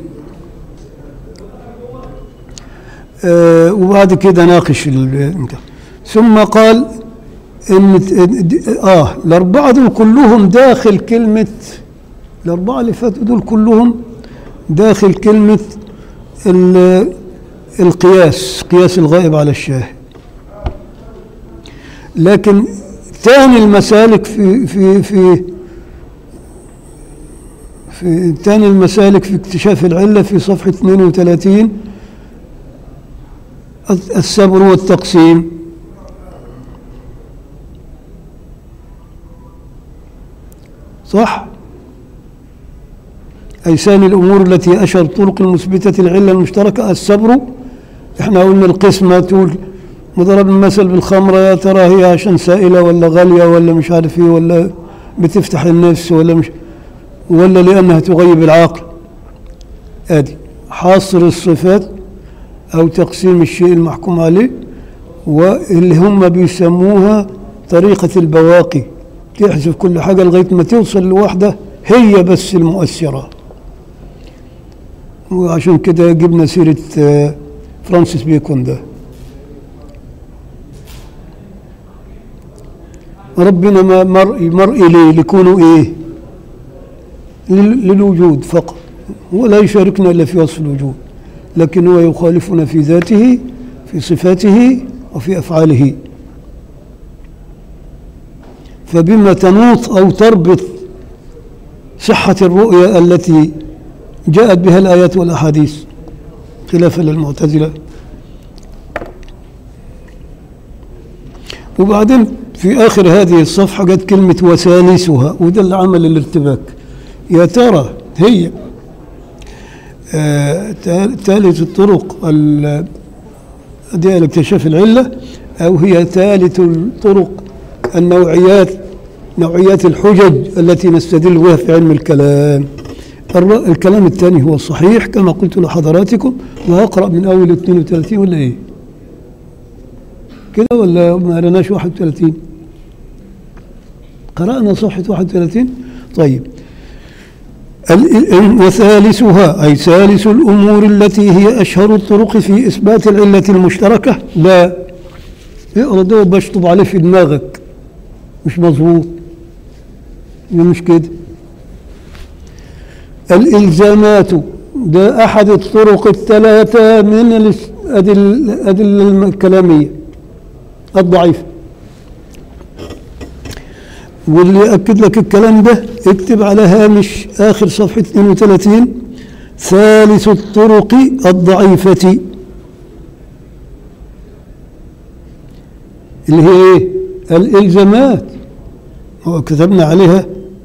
Speaker 3: آه، وبعد كده ناقش ال- ثم قال ان اه الاربعه دول كلهم داخل كلمه الاربعه اللي فاتوا دول كلهم داخل كلمه ال- القياس قياس الغائب على الشاهد لكن ثاني المسالك في في في في ثاني المسالك في اكتشاف العلة في صفحة 32 الصبر والتقسيم صح؟ أي ثاني الأمور التي أشر طرق المثبتة العلة المشتركة الصبر إحنا قلنا القسمة تقول مضرب المثل بالخمرة يا ترى هي عشان سائلة ولا غالية ولا مش عارف إيه ولا بتفتح النفس ولا مش ولا لأنها تغيب العقل آدي حاصر الصفات أو تقسيم الشيء المحكوم عليه واللي هم بيسموها طريقة البواقي تحذف كل حاجة لغاية ما توصل لواحدة هي بس المؤثرة وعشان كده جبنا سيرة آه، فرانسيس بيكون ده ربنا ما مرئي مرئي ليه لكونه ايه لل- للوجود فقط ولا يشاركنا الا في وصف الوجود لكن هو يخالفنا في ذاته في صفاته وفي افعاله فبما تنوط او تربط صحة الرؤيا التي جاءت بها الآيات والأحاديث خلافا للمعتزلة وبعدين في آخر هذه الصفحة جت كلمة وثالثها وده اللي عمل الارتباك يا ترى هي آه، تا- ثالث الطرق ال- أداة لاكتشاف العلة أو هي ثالث الطرق النوعيات نوعيات الحجج التي نستدل بها في علم الكلام الر- الكلام الثاني هو الصحيح كما قلت لحضراتكم وأقرأ من أول 32 ولا إيه؟ كده ولا ما قرأناش 31 قرأنا صفحة 31 طيب ال- ال- وثالثها أي ثالث الأمور التي هي أشهر الطرق في إثبات العلة المشتركة لا اقرا ده وبشطب عليه في دماغك مش مظبوط ده مش كده الإلزامات ده أحد الطرق الثلاثة من الاس- أدل- الأدلة الكلامية الضعيفة واللي يأكد لك الكلام ده اكتب على هامش آخر صفحة 32 ثالث الطرق الضعيفة اللي هي ايه؟ الإلزامات هو كتبنا عليها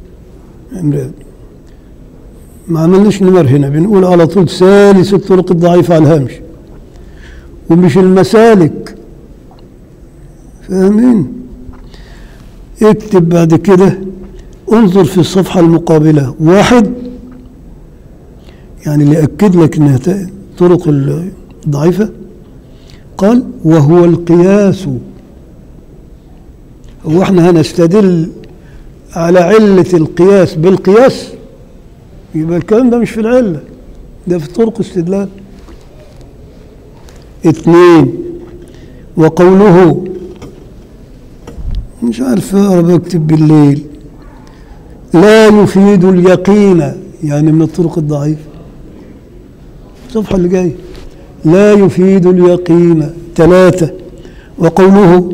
Speaker 3: ما عملناش نمر هنا بنقول على طول ثالث الطرق الضعيفة على الهامش ومش المسالك فاهمين؟ اكتب بعد كده انظر في الصفحة المقابلة واحد يعني اللي أكد لك انها ت- طرق الضعيفة قال وهو القياس هو احنا هنستدل على علة القياس بالقياس يبقى الكلام ده مش في العلة ده في طرق استدلال اثنين وقوله مش عارف اقرا بكتب بالليل لا يفيد اليقين يعني من الطرق الضعيفة الصفحة اللي جاية لا يفيد اليقين ثلاثة وقوله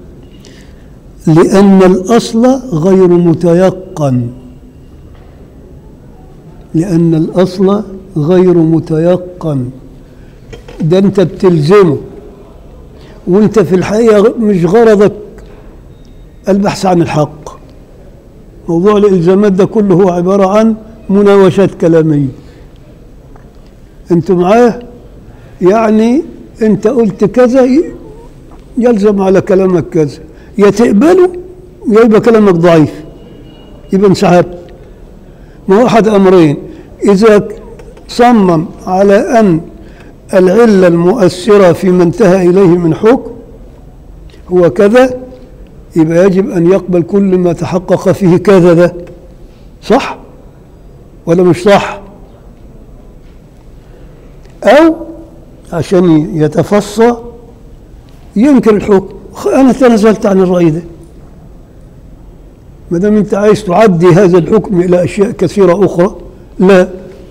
Speaker 3: لأن الأصل غير متيقن لأن الأصل غير متيقن ده أنت بتلزمه وأنت في الحقيقة مش غرضك البحث عن الحق موضوع الإلزامات ده كله هو عبارة عن مناوشات كلامية أنتوا معايا يعني أنت قلت كذا ي- يلزم على كلامك كذا يا تقبله يا يبقى كلامك ضعيف يبقى انسحبت ما هو أحد أمرين إذا صمم على أن العلة المؤثرة فيما انتهى إليه من حكم هو كذا يبقى يجب أن يقبل كل ما تحقق فيه كذا ده صح ولا مش صح أو عشان يتفصى ينكر الحكم خ- أنا تنازلت عن الرأي ده ما دام أنت عايز تعدي هذا الحكم إلى أشياء كثيرة أخرى لا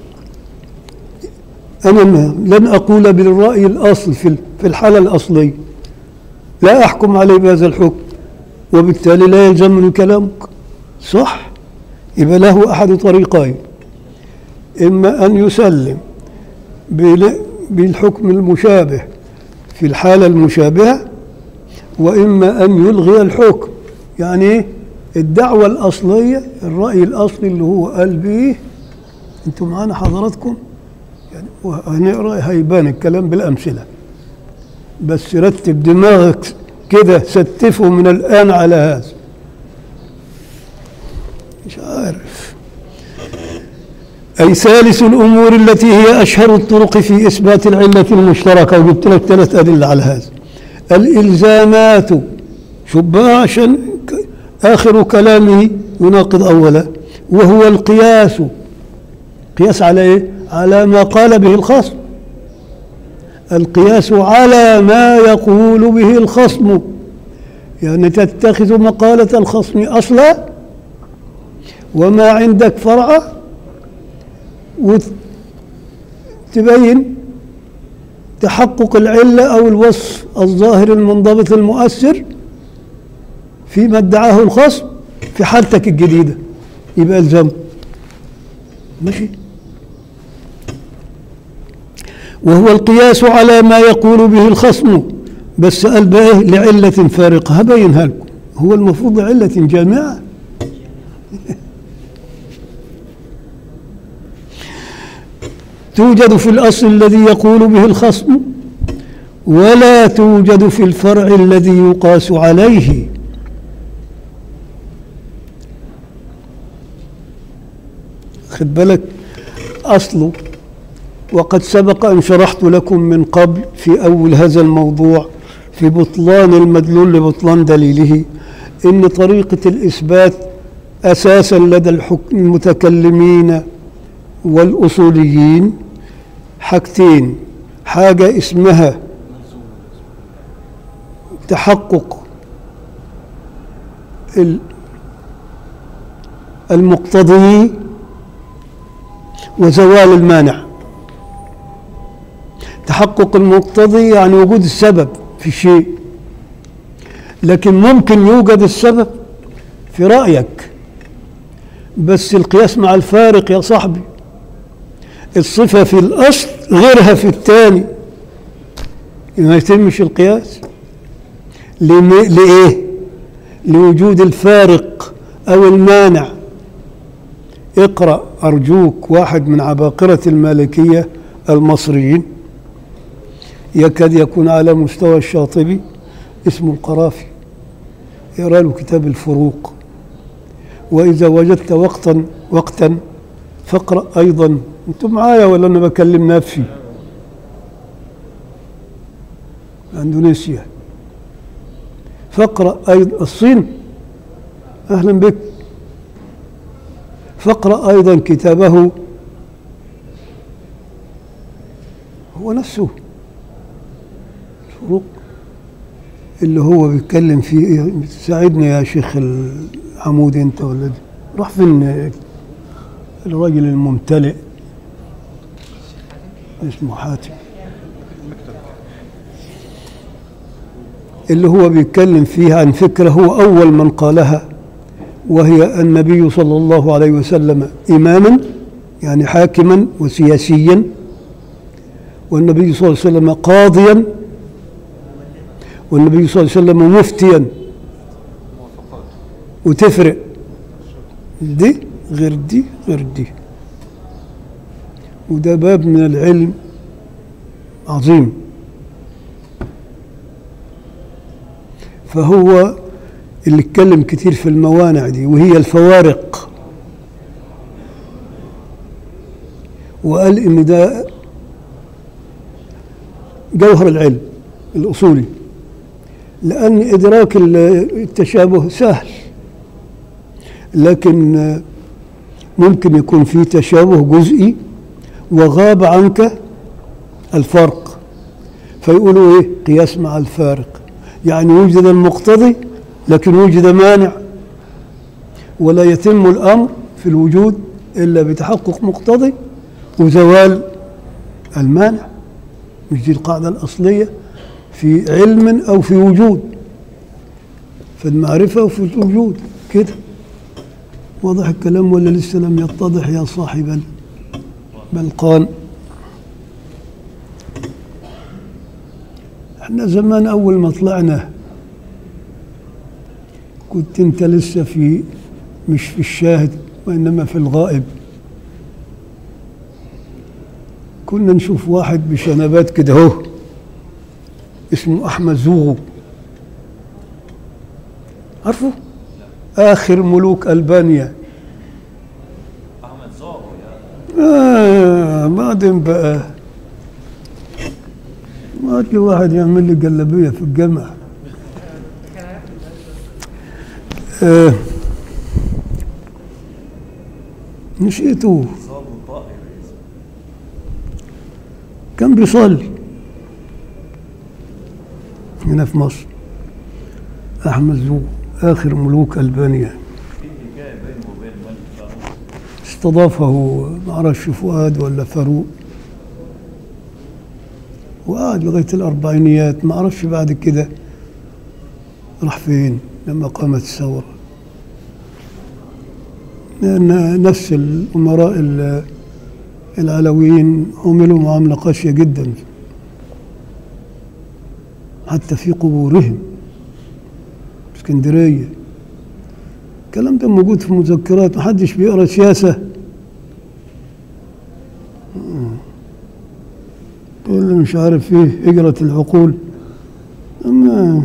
Speaker 3: أنا ما لن أقول بالرأي الأصل في ال- في الحالة الأصلية لا أحكم عليه بهذا الحكم وبالتالي لا يلزمني كلامك صح يبقى له أحد طريقين إما أن يسلم بال- بالحكم المشابه في الحالة المشابهة وإما أن يلغي الحكم يعني إيه؟ الدعوة الأصلية الرأي الأصلي اللي هو قال بيه أنتم معانا حضراتكم يعني وهنقرأ هيبان الكلام بالأمثلة بس رتب دماغك كده ستفه من الآن على هذا مش عارف أي ثالث الأمور التي هي أشهر الطرق في إثبات العلة المشتركة وجبت لك ثلاث أدلة على هذا الإلزامات شوف بقى عشان ك- آخر كلامه يناقض أولا وهو القياس قياس على إيه؟ على ما قال به الخصم القياس على ما يقول به الخصم يعني تتخذ مقالة الخصم أصلا وما عندك فرعا وتبين تحقق العلة أو الوصف الظاهر المنضبط المؤثر فيما ادعاه الخصم في حالتك الجديدة يبقى الزم ماشي وهو القياس على ما يقول به الخصم بس قال بقى إيه؟ لعلة فارقة هبينها لكم هو المفروض علة جامعة توجد في الأصل الذي يقول به الخصم ولا توجد في الفرع الذي يقاس عليه خد بالك أصله وقد سبق أن شرحت لكم من قبل في أول هذا الموضوع في بطلان المدلول لبطلان دليله إن طريقة الإثبات أساسا لدى الحكم المتكلمين والأصوليين حاجتين حاجة اسمها تحقق ال- المقتضي وزوال المانع تحقق المقتضي يعني وجود السبب في الشيء لكن ممكن يوجد السبب في رأيك بس القياس مع الفارق يا صاحبي الصفة في الأصل غيرها في الثاني ما يتمش القياس لم- لإيه؟ لوجود الفارق أو المانع اقرأ أرجوك واحد من عباقرة المالكية المصريين يكاد يكون على مستوى الشاطبي اسمه القرافي اقرأ له كتاب الفروق وإذا وجدت وقتا وقتا فاقرأ أيضا أنتم معايا ولا أنا بكلم نفسي أندونيسيا فاقرأ أيضا الصين أهلا بك فاقرأ أيضا كتابه هو نفسه الفروق اللي هو بيتكلم فيه إيه؟ ساعدني يا شيخ العمود انت ولا دي راح فين الراجل الممتلئ اسمه حاتم اللي هو بيتكلم فيها عن فكرة هو أول من قالها وهي النبي صلى الله عليه وسلم إماما يعني حاكما وسياسيا والنبي صلى الله عليه وسلم قاضيا والنبي صلى الله عليه وسلم مفتيا وتفرق دي غير دي غير دي وده باب من العلم عظيم فهو اللي اتكلم كتير في الموانع دي وهي الفوارق وقال ان ده جوهر العلم الاصولي لان ادراك ال- التشابه سهل لكن آه، ممكن يكون في تشابه جزئي وغاب عنك الفرق فيقولوا ايه قياس مع الفارق يعني وجد المقتضي لكن وجد مانع ولا يتم الامر في الوجود الا بتحقق مقتضي وزوال المانع مش دي القاعده الاصليه في علم او في وجود في المعرفه وفي الوجود كده واضح الكلام ولا لسه لم يتضح يا صاحب ال- بلقان احنا زمان اول ما طلعنا كنت انت لسه في مش في الشاهد وانما في الغائب كنا نشوف واحد بشنبات كده اهو اسمه احمد زوغو عارفه اخر ملوك البانيا
Speaker 6: احمد زهر
Speaker 3: آه بعدين بقى ما هات لي واحد يعمل لي جلابيه في الجامعه آه نسيته
Speaker 6: صاب طائر
Speaker 3: كان بيصلي هنا في مصر احمد زوق اخر ملوك البانيا
Speaker 6: في حكايه بينه وبين الملك فاروق
Speaker 3: استضافه معرفش فؤاد ولا فاروق وقعد لغاية الأربعينيات ما أعرفش بعد كده راح فين لما قامت الثورة لأن نفس الأمراء ال- العلويين عملوا معاملة قاسية جدا حتى في قبورهم اسكندرية الكلام ده موجود في مذكرات محدش بيقرا سياسة تقول لي مش عارف ايه هجرة العقول أما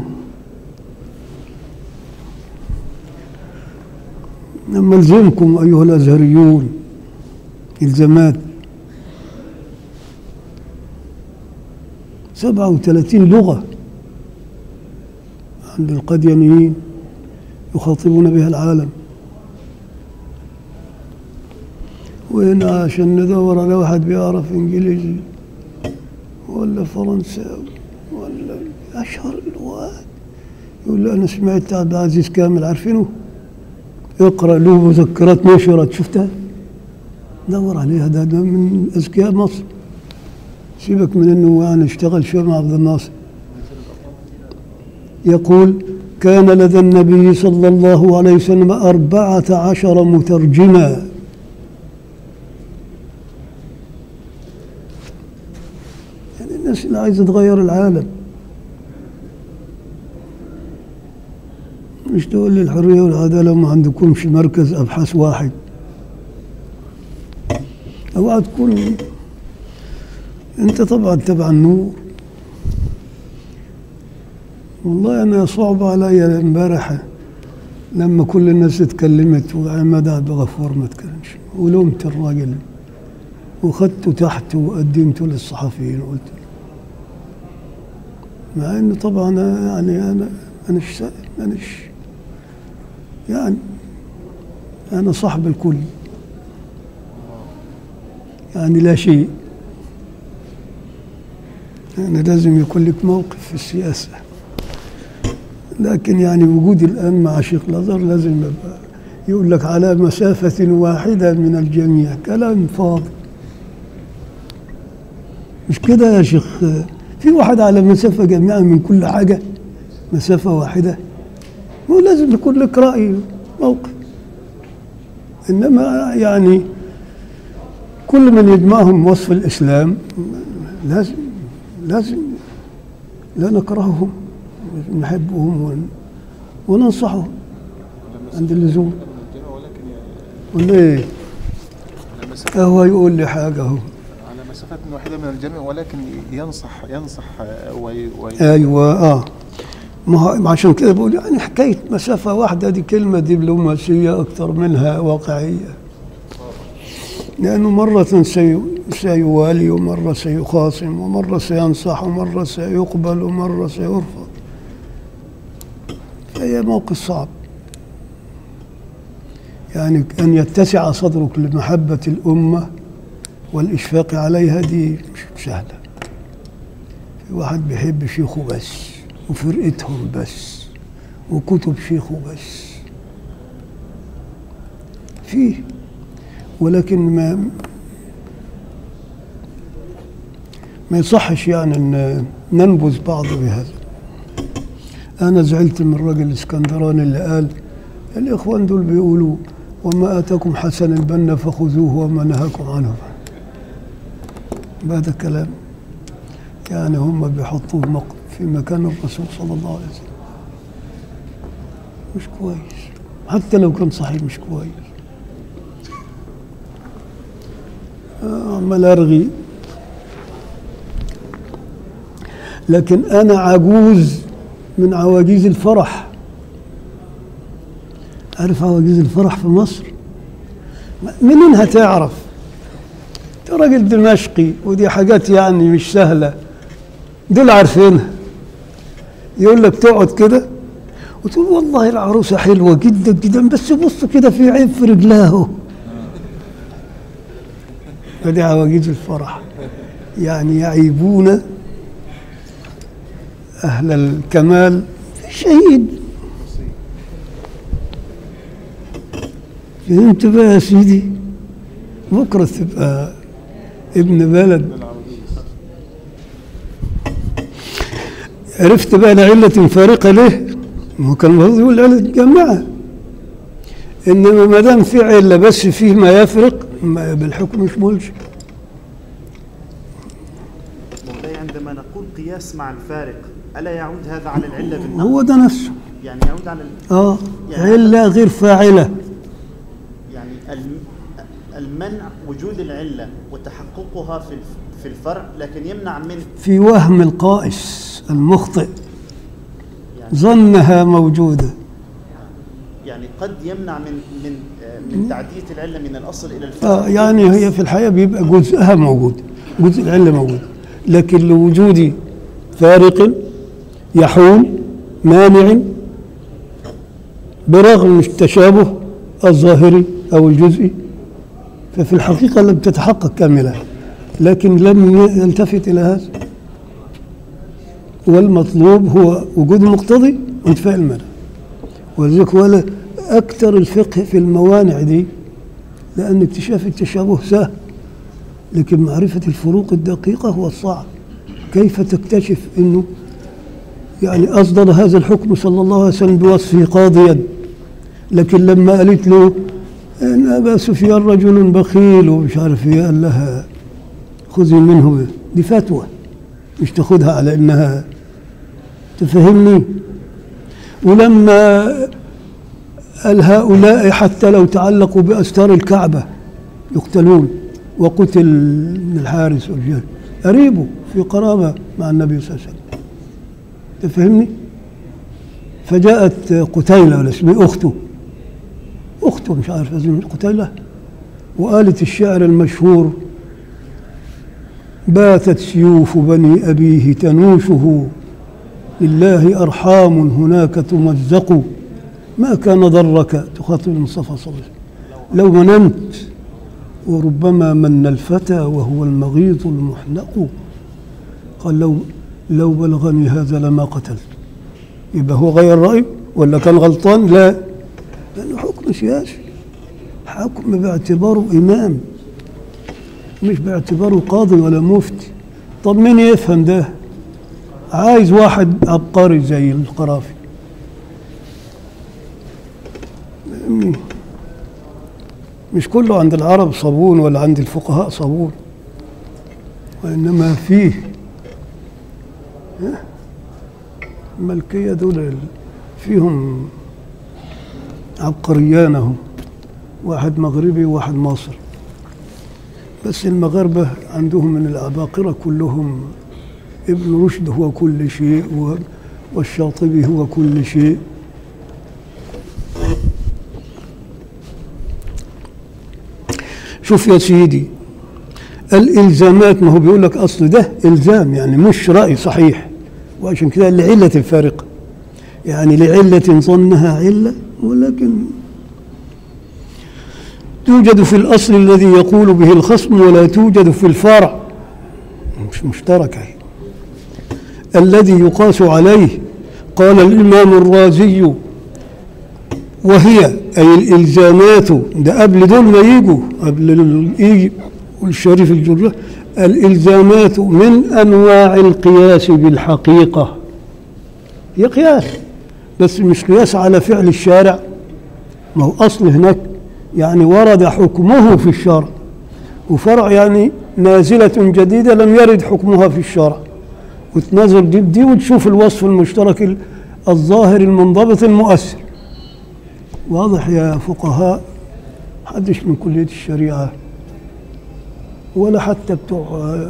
Speaker 3: لما الزمكم أيها الأزهريون إلزامات سبعة وثلاثين لغة عند القديانيين يخاطبون بها العالم وهنا عشان ندور على واحد بيعرف انجليزي ولا فرنساوي ولا اشهر اللغات يقول له انا سمعت عبد العزيز كامل عارفينه اقرا له مذكرات نشرت شفتها دور عليها ده, ده من اذكياء مصر سيبك من انه يعني اشتغل شويه مع عبد الناصر يقول كان لدى النبي صلى الله عليه وسلم أربعة عشر مترجما يعني الناس اللي عايزة تغير العالم مش تقول لي الحرية والعدالة ما عندكمش مركز أبحاث واحد أوعى تكون أنت طبعا تبع النور والله أنا صعب علي امبارح لما كل الناس اتكلمت وعماد عبد الغفور ما اتكلمش ولومت الراجل وخدته تحت وقدمته للصحفيين وقلت له مع انه طبعا يعني انا انا مش انا مش يعني انا صاحب الكل يعني لا شيء يعني لازم يكون لك موقف في السياسه لكن يعني وجودي الآن مع شيخ الأزهر لازم يبقى يقول لك على مسافة واحدة من الجميع كلام فاضي مش كده يا شيخ في واحد على مسافة جميعا من كل حاجة مسافة واحدة هو لازم يكون لك رأي موقف إنما يعني كل من يجمعهم وصف الإسلام لازم لازم لا نكرههم نحبهم ون... وننصحهم عند اللزوم ولا ايه هو يقول لي حاجه اهو
Speaker 7: على مسافات واحدة من الجميع ولكن ينصح ينصح وي وي
Speaker 3: ايوه اه ما هو عشان كده بقول يعني حكايه مسافه واحده دي كلمه دبلوماسيه اكثر منها واقعيه لانه مره سي سيوالي ومره سيخاصم ومره سينصح ومره سيقبل ومره سيرفض فهي موقف صعب يعني أن يتسع صدرك لمحبة الأمة والإشفاق عليها دي مش سهلة في واحد بيحب شيخه بس وفرقتهم بس وكتب شيخه بس فيه ولكن ما ما يصحش يعني ان ننبذ بعض بهذا انا زعلت من الراجل الاسكندراني اللي قال الاخوان دول بيقولوا وما اتاكم حسن البنا فخذوه وما نهاكم عنه هذا كلام يعني هم بيحطوه مق- في مكان الرسول صلى الله عليه وسلم مش كويس حتى لو كان صحيح مش كويس آه، عمال ارغي لكن انا عجوز من عواجيز الفرح عارف عواجيز الفرح في مصر منين هتعرف انت راجل دمشقي ودي حاجات يعني مش سهله دول عارفينها يقول لك تقعد كده وتقول والله العروسه حلوه جدا جدا بس بص كده في عيب في رجلها اهو فدي عواجيز الفرح يعني يعيبون أهل الكمال شهيد فهمت بقى يا سيدي بكرة تبقى ابن بلد عرفت بقى لعلة فارقة ليه؟ ما هو كان المفروض يقول علة الجامعة انما ما دام في عله بس فيه ما يفرق ما بالحكم مش ملزم
Speaker 8: مولاي عندما نقول قياس مع الفارق ألا يعود هذا على العلة بالنقل؟
Speaker 3: هو ده نفسه
Speaker 8: يعني يعود على ال-
Speaker 3: اه عله غير فاعله
Speaker 8: يعني الم- المنع وجود العلة وتحققها في الف- في الفرع لكن يمنع من
Speaker 3: في وهم القائس المخطئ
Speaker 8: يعني
Speaker 3: ظنها موجوده
Speaker 8: يعني قد يمنع من من آه، من تعدية العلة من الأصل إلى الفرع
Speaker 3: آه يعني هي في الحياة بيبقى جزءها موجود جزء العلة موجود لكن لوجود فارق يحول مانع برغم التشابه الظاهري أو الجزئي ففي الحقيقة لم تتحقق كاملة لكن لم يلتفت إلى هذا والمطلوب هو وجود المقتضي وانتفاء المانع ولذلك ولا أكثر الفقه في الموانع دي لأن اكتشاف التشابه سهل لكن معرفة الفروق الدقيقة هو الصعب كيف تكتشف أنه يعني أصدر هذا الحكم صلى الله عليه وسلم بوصفه قاضيا لكن لما قالت له أن أبا سفيان رجل بخيل ومش عارف إيه قال لها خذي منه دي فتوى مش تاخدها على إنها تفهمني ولما قال هؤلاء حتى لو تعلقوا بأستار الكعبة يقتلون وقتل من الحارس والجهل قريبه في قرابة مع النبي صلى الله عليه وسلم تفهمني فجاءت قتيلة ولا اسمه أخته أخته مش عارف اسمها قتيلة وقالت الشعر المشهور باتت سيوف بني أبيه تنوشه لله أرحام هناك تمزق ما كان ضرك تخاطب المصطفى صلى الله عليه وسلم لو مننت وربما من الفتى وهو المغيظ المحنق قال لو لو بلغني هذا لما قتلت يبقى هو غير رأيه ولا كان غلطان لا لأنه حكم سياسي حكم باعتباره إمام مش باعتباره قاضي ولا مفتي طب مين يفهم ده عايز واحد عبقري زي القرافي فاهمني؟ مش كله عند العرب صابون ولا عند الفقهاء صابون وإنما فيه ها؟ الملكية دول ال- فيهم عبقريانهم واحد مغربي وواحد مصري بس المغاربة عندهم من العباقرة كلهم ابن رشد هو كل شيء و- والشاطبي هو كل شيء شوف يا سيدي الالزامات ما هو بيقول لك اصل ده الزام يعني مش راي صحيح وعشان كده لعله الفارقه يعني لعله ظنها عله ولكن توجد في الاصل الذي يقول به الخصم ولا توجد في الفرع مش مشتركه هي. الذي يقاس عليه قال الامام الرازي وهي أي الإلزامات ده قبل دول ما يجوا قبل ال- يجي والشريف الجرة الإلزامات من أنواع القياس بالحقيقة هي قياس بس مش قياس على فعل الشارع ما هو أصل هناك يعني ورد حكمه في الشرع وفرع يعني نازلة جديدة لم يرد حكمها في الشرع وتنازل دي بدي وتشوف الوصف المشترك ال- الظاهر المنضبط المؤثر واضح يا فقهاء محدش من كلية الشريعة ولا حتى بتوع آه،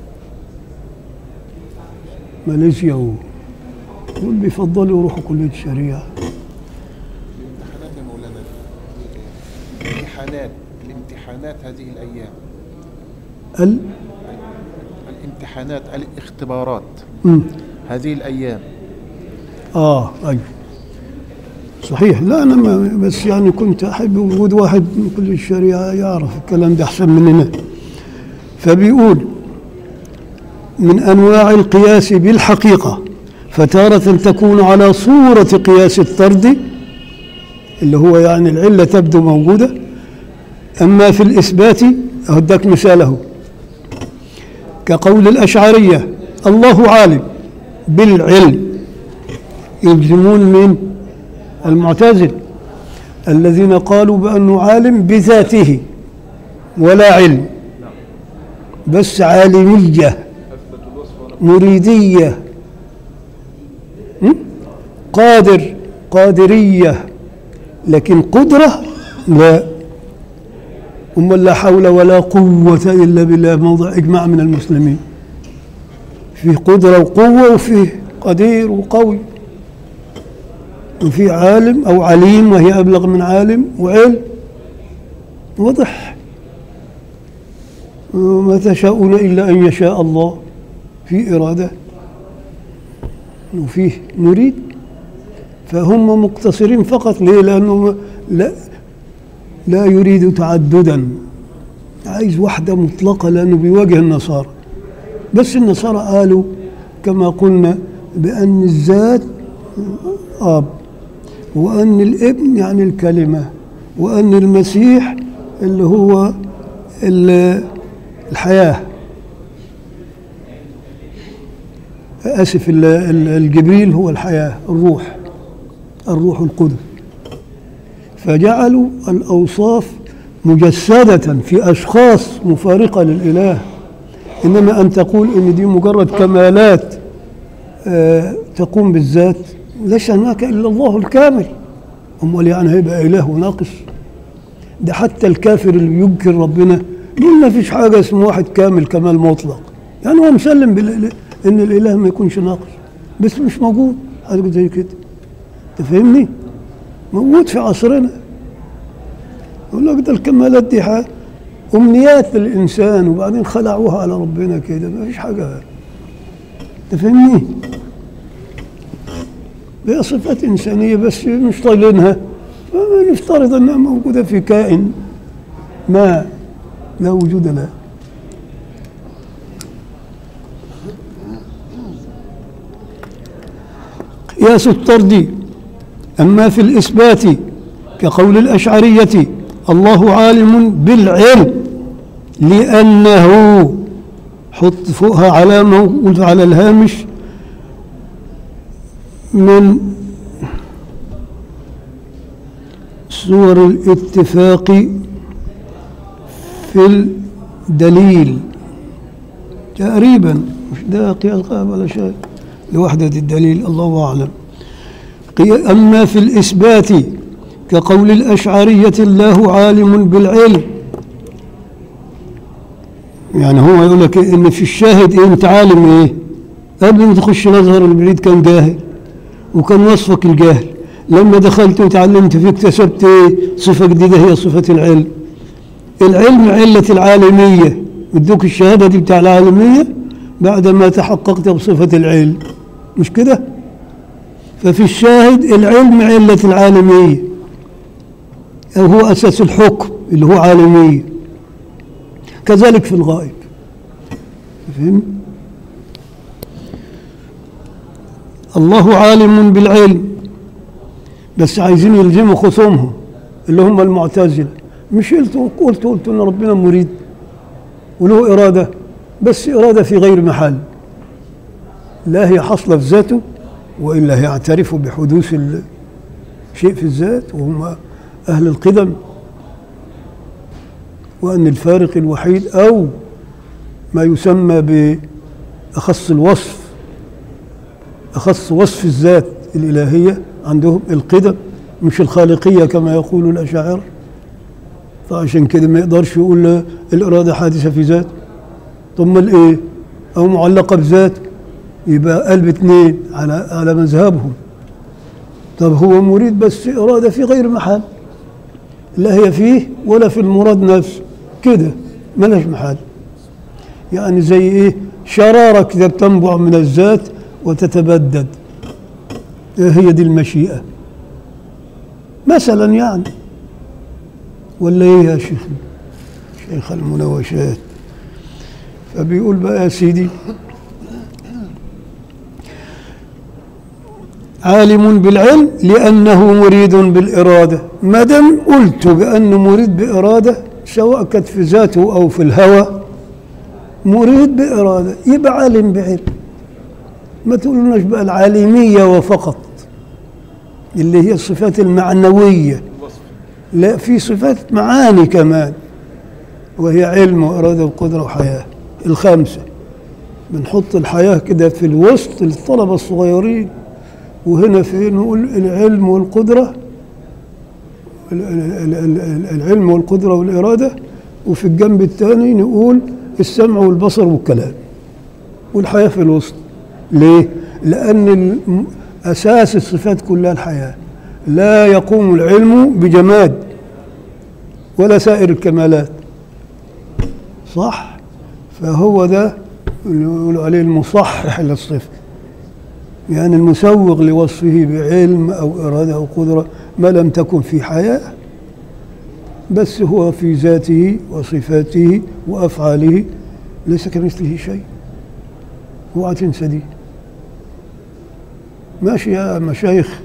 Speaker 3: ماليزيا و- دول بيفضلوا يروحوا كلية الشريعة
Speaker 7: الامتحانات يا مولانا الامتحانات الامتحانات هذه الايام
Speaker 3: ال
Speaker 7: الامتحانات الاختبارات
Speaker 3: مم.
Speaker 7: هذه الايام
Speaker 3: اه ايوه صحيح لا انا ما بس يعني كنت احب وجود واحد من كل الشريعه يعرف الكلام ده احسن مننا فبيقول من انواع القياس بالحقيقه فتارة تكون على صورة قياس الطرد اللي هو يعني العلة تبدو موجودة أما في الإثبات أهدك مثاله كقول الأشعرية الله عالم بالعلم يلزمون من المعتزل الذين قالوا بأنه عالم بذاته ولا علم بس عالمية
Speaker 4: اثبت الوصف ونفى
Speaker 3: مريدية م? قادر قادرية لكن قدرة لا أم لا حول ولا قوة إلا بالله موضع إجماع من المسلمين في قدرة وقوة وفي قدير وقوي وفي عالم أو عليم وهي أبلغ من عالم وعلم واضح وما تشاءون إلا أن يشاء الله في إرادة وفيه مريد فهم مقتصرين فقط ليه لأنه لا لا يريد تعددا عايز وحدة مطلقة لأنه بيواجه النصارى بس النصارى قالوا كما قلنا بأن الذات آب وأن الابن يعني الكلمة وأن المسيح اللي هو ال- الحياة آسف ال- ال- الجبريل هو الحياة الروح الروح القدس فجعلوا الأوصاف مجسدة في أشخاص مفارقة للإله إنما أن تقول إن دي مجرد كمالات آه، تقوم بالذات ليس هناك إلا الله الكامل أمال يعني هيبقى إله ناقص ده حتى الكافر اللي ينكر ربنا يقول ما فيش حاجة اسمه واحد كامل كمال مطلق يعني هو مسلم بالإله إن الإله ما يكونش ناقص بس مش موجود حاجة زي كده تفهمني؟ موجود في عصرنا يقول لك ده الكمالات دي حاجة أمنيات للإنسان وبعدين خلعوها على ربنا كده ما فيش حاجة تفهمني؟ هي صفات إنسانية بس مش طايلينها فما نفترض أنها موجودة في كائن ما لا وجود له قياس الطرد أما في الإثبات كقول الأشعرية الله عالم بالعلم لأنه حط فوقها على موجود على الهامش من صور الاتفاق في الدليل تقريبا مش ده قياس قائم ولا شيء لوحدة الدليل الله أعلم قي- أما في الإثبات كقول الأشعرية الله عالم بالعلم يعني هو يقول لك إن في الشاهد إيه أنت عالم إيه قبل ما تخش الأزهر البعيد كان جاهل وكان وصفك الجهل لما دخلت وتعلمت فيه اكتسبت إيه؟ صفة جديدة هي صفة العلم العلم علة العالمية ادوك الشهادة دي بتاع العالمية بعد ما تحققت بصفة العلم مش كده ففي الشاهد العلم علة العالمية أو هو أساس الحكم اللي هو عالمية كذلك في الغائب فهمت الله عالم بالعلم بس عايزين يلزموا خصومهم اللي هم المعتزلة مش قلت قلت قلت ان ربنا مريد وله إرادة بس إرادة في غير محل لا هي حصل في ذاته وإلا يعترف بحدوث الشيء في الذات وهم أهل القدم وأن الفارق الوحيد أو ما يسمى بأخص الوصف أخص وصف الذات الإلهية عندهم القدم مش الخالقية كما يقول الأشاعرة فعشان كده ما يقدرش يقول الإرادة حادثة في ذات ثم الإيه أو معلقة بذات يبقى قلب اتنين على على مذهبهم طب هو مريد بس إرادة في غير محل لا هي فيه ولا في المراد نفسه كده ملاش محل يعني زي ايه شرارة كده بتنبع من الذات وتتبدد إيه هي دي المشيئة مثلا يعني ولا ايه يا شيخ شيخ المناوشات فبيقول بقى يا سيدي عالم بالعلم لأنه مريد بالإرادة ما دام قلت بأنه مريد بإرادة سواء كانت في ذاته أو في الهوى مريد بإرادة يبقى عالم بعلم ما تقولوناش بقى العالمية وفقط اللي هي الصفات المعنوية
Speaker 4: الوصف
Speaker 3: لا في صفات معاني كمان وهي علم وإرادة وقدرة وحياة الخمسة بنحط الحياة كده في الوسط للطلبة الصغيرين وهنا فين نقول العلم والقدرة ال- ال- ال- ال- العلم والقدرة والإرادة وفي الجنب الثاني نقول السمع والبصر والكلام والحياة في الوسط ليه؟ لأن الم- أساس الصفات كلها الحياة لا يقوم العلم بجماد ولا سائر الكمالات صح فهو ده اللي يقولوا عليه المصحح للصفة يعني المسوغ لوصفه بعلم أو إرادة أو قدرة ما لم تكن في حياة بس هو في ذاته وصفاته وأفعاله ليس كمثله شيء اوعى تنسى دي ماشي يا مشايخ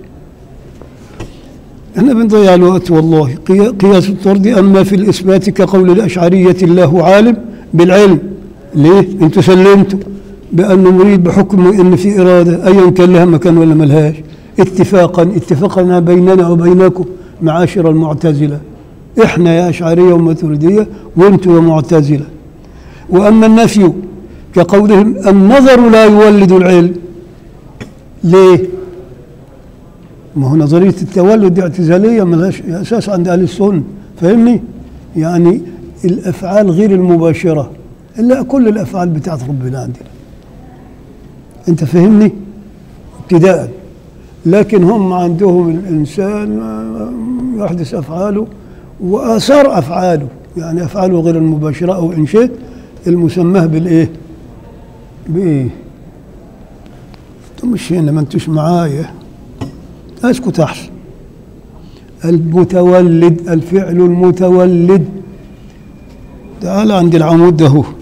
Speaker 3: احنا بنضيع الوقت والله قيا- قياس الطرد اما في الاثبات كقول الاشعريه الله عالم بالعلم ليه انتوا سلمتوا بانه مريد بحكم ان في اراده ايا كان لها مكان ولا ملهاش اتفاقا اتفاقا بيننا وبينكم معاشر المعتزله احنا يا اشعريه وماتريديه وانتوا يا معتزله واما النفي كقولهم النظر لا يولد العلم ليه ما هو نظرية التولد دي اعتزالية ملهاش أساس عند أهل السنة فاهمني؟ يعني الأفعال غير المباشرة إلا كل الأفعال بتاعت ربنا عندنا أنت فاهمني؟ ابتداء لكن هم عندهم الإنسان يحدث أفعاله وآثار أفعاله يعني أفعاله غير المباشرة أو إن شئت المسماه بالإيه؟ بإيه؟ أنتم مش هنا ما أنتوش معايا اسكت احسن المتولد الفعل المتولد تعال عند العمود ده هو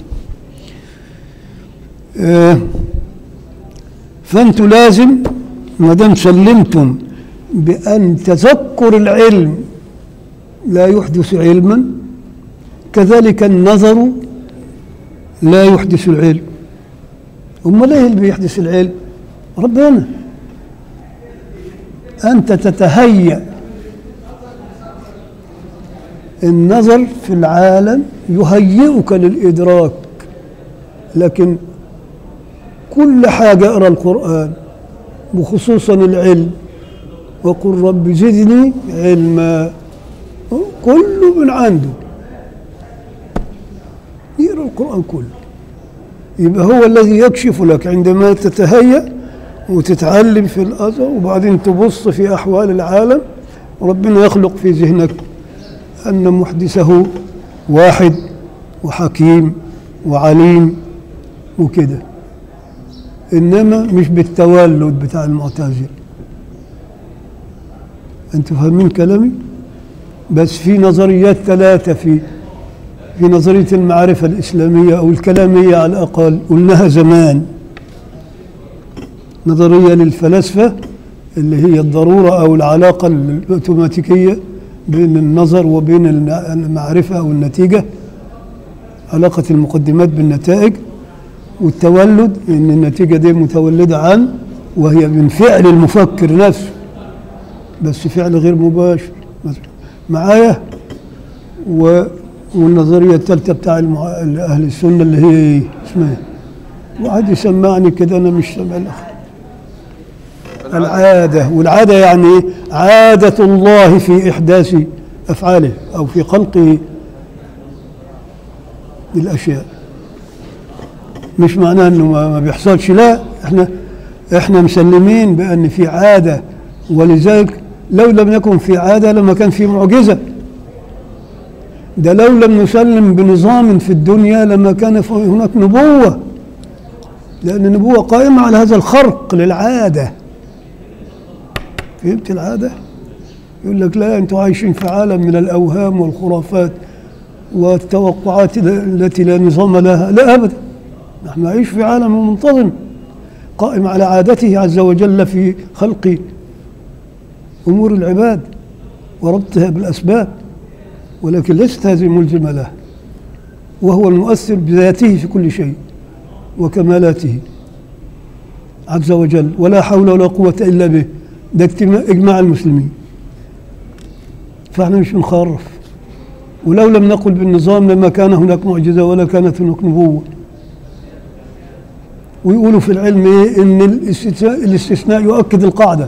Speaker 3: آه، فانتوا لازم ما دام سلمتم بان تذكر العلم لا يحدث علما كذلك النظر لا يحدث العلم امال ايه اللي بيحدث العلم ربنا أنت تتهيأ النظر في العالم يهيئك للإدراك لكن كل حاجة اقرأ القرآن وخصوصا العلم وقل رب زدني علما كله من عنده يقرأ القرآن كله يبقى هو الذي يكشف لك عندما تتهيأ وتتعلم في الأثر وبعدين تبص في أحوال العالم ربنا يخلق في ذهنك أن محدثه واحد وحكيم وعليم وكده إنما مش بالتولد بتاع المعتزلة أنتوا فاهمين كلامي؟ بس في نظريات ثلاثة في في نظرية المعرفة الإسلامية أو الكلامية على الأقل قلناها زمان نظرية للفلاسفة اللي هي الضرورة أو العلاقة الأوتوماتيكية بين النظر وبين المعرفة أو النتيجة علاقة المقدمات بالنتائج والتولد إن النتيجة دي متولدة عن وهي من فعل المفكر نفسه بس فعل غير مباشر معايا و والنظرية الثالثة بتاع المع... أهل السنة اللي هي إيه؟ اسمها إيه؟ واحد يسمعني كده أنا مش سامع الأخ العادة والعادة يعني إيه؟ عادة الله في إحداث أفعاله أو في خلقه للأشياء مش معناه إنه ما ما بيحصلش لا إحنا إحنا مسلمين بأن في عادة ولذلك لو لم يكن في عادة لما كان في معجزة ده لو لم نسلم بنظام في الدنيا لما كان هناك نبوة لأن النبوة قائمة على هذا الخرق للعادة فهمت العادة؟ يقول لك لا أنتم عايشين في عالم من الأوهام والخرافات والتوقعات التي لا نظام لها لا أبدا نحن نعيش في عالم منتظم قائم على عادته عز وجل في خلق أمور العباد وربطها بالأسباب ولكن ليست هذه ملزمة له وهو المؤثر بذاته في كل شيء وكمالاته عز وجل ولا حول ولا قوة إلا به ده اجتماع إجماع المسلمين فاحنا مش بنخرف ولو لم نقل بالنظام لما كان هناك معجزة ولا كانت هناك نبوة ويقولوا في العلم ايه ان الاستثناء, الاستثناء يؤكد القاعدة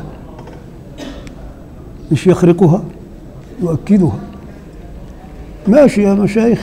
Speaker 3: مش يخرقها يؤكدها ماشي يا مشايخ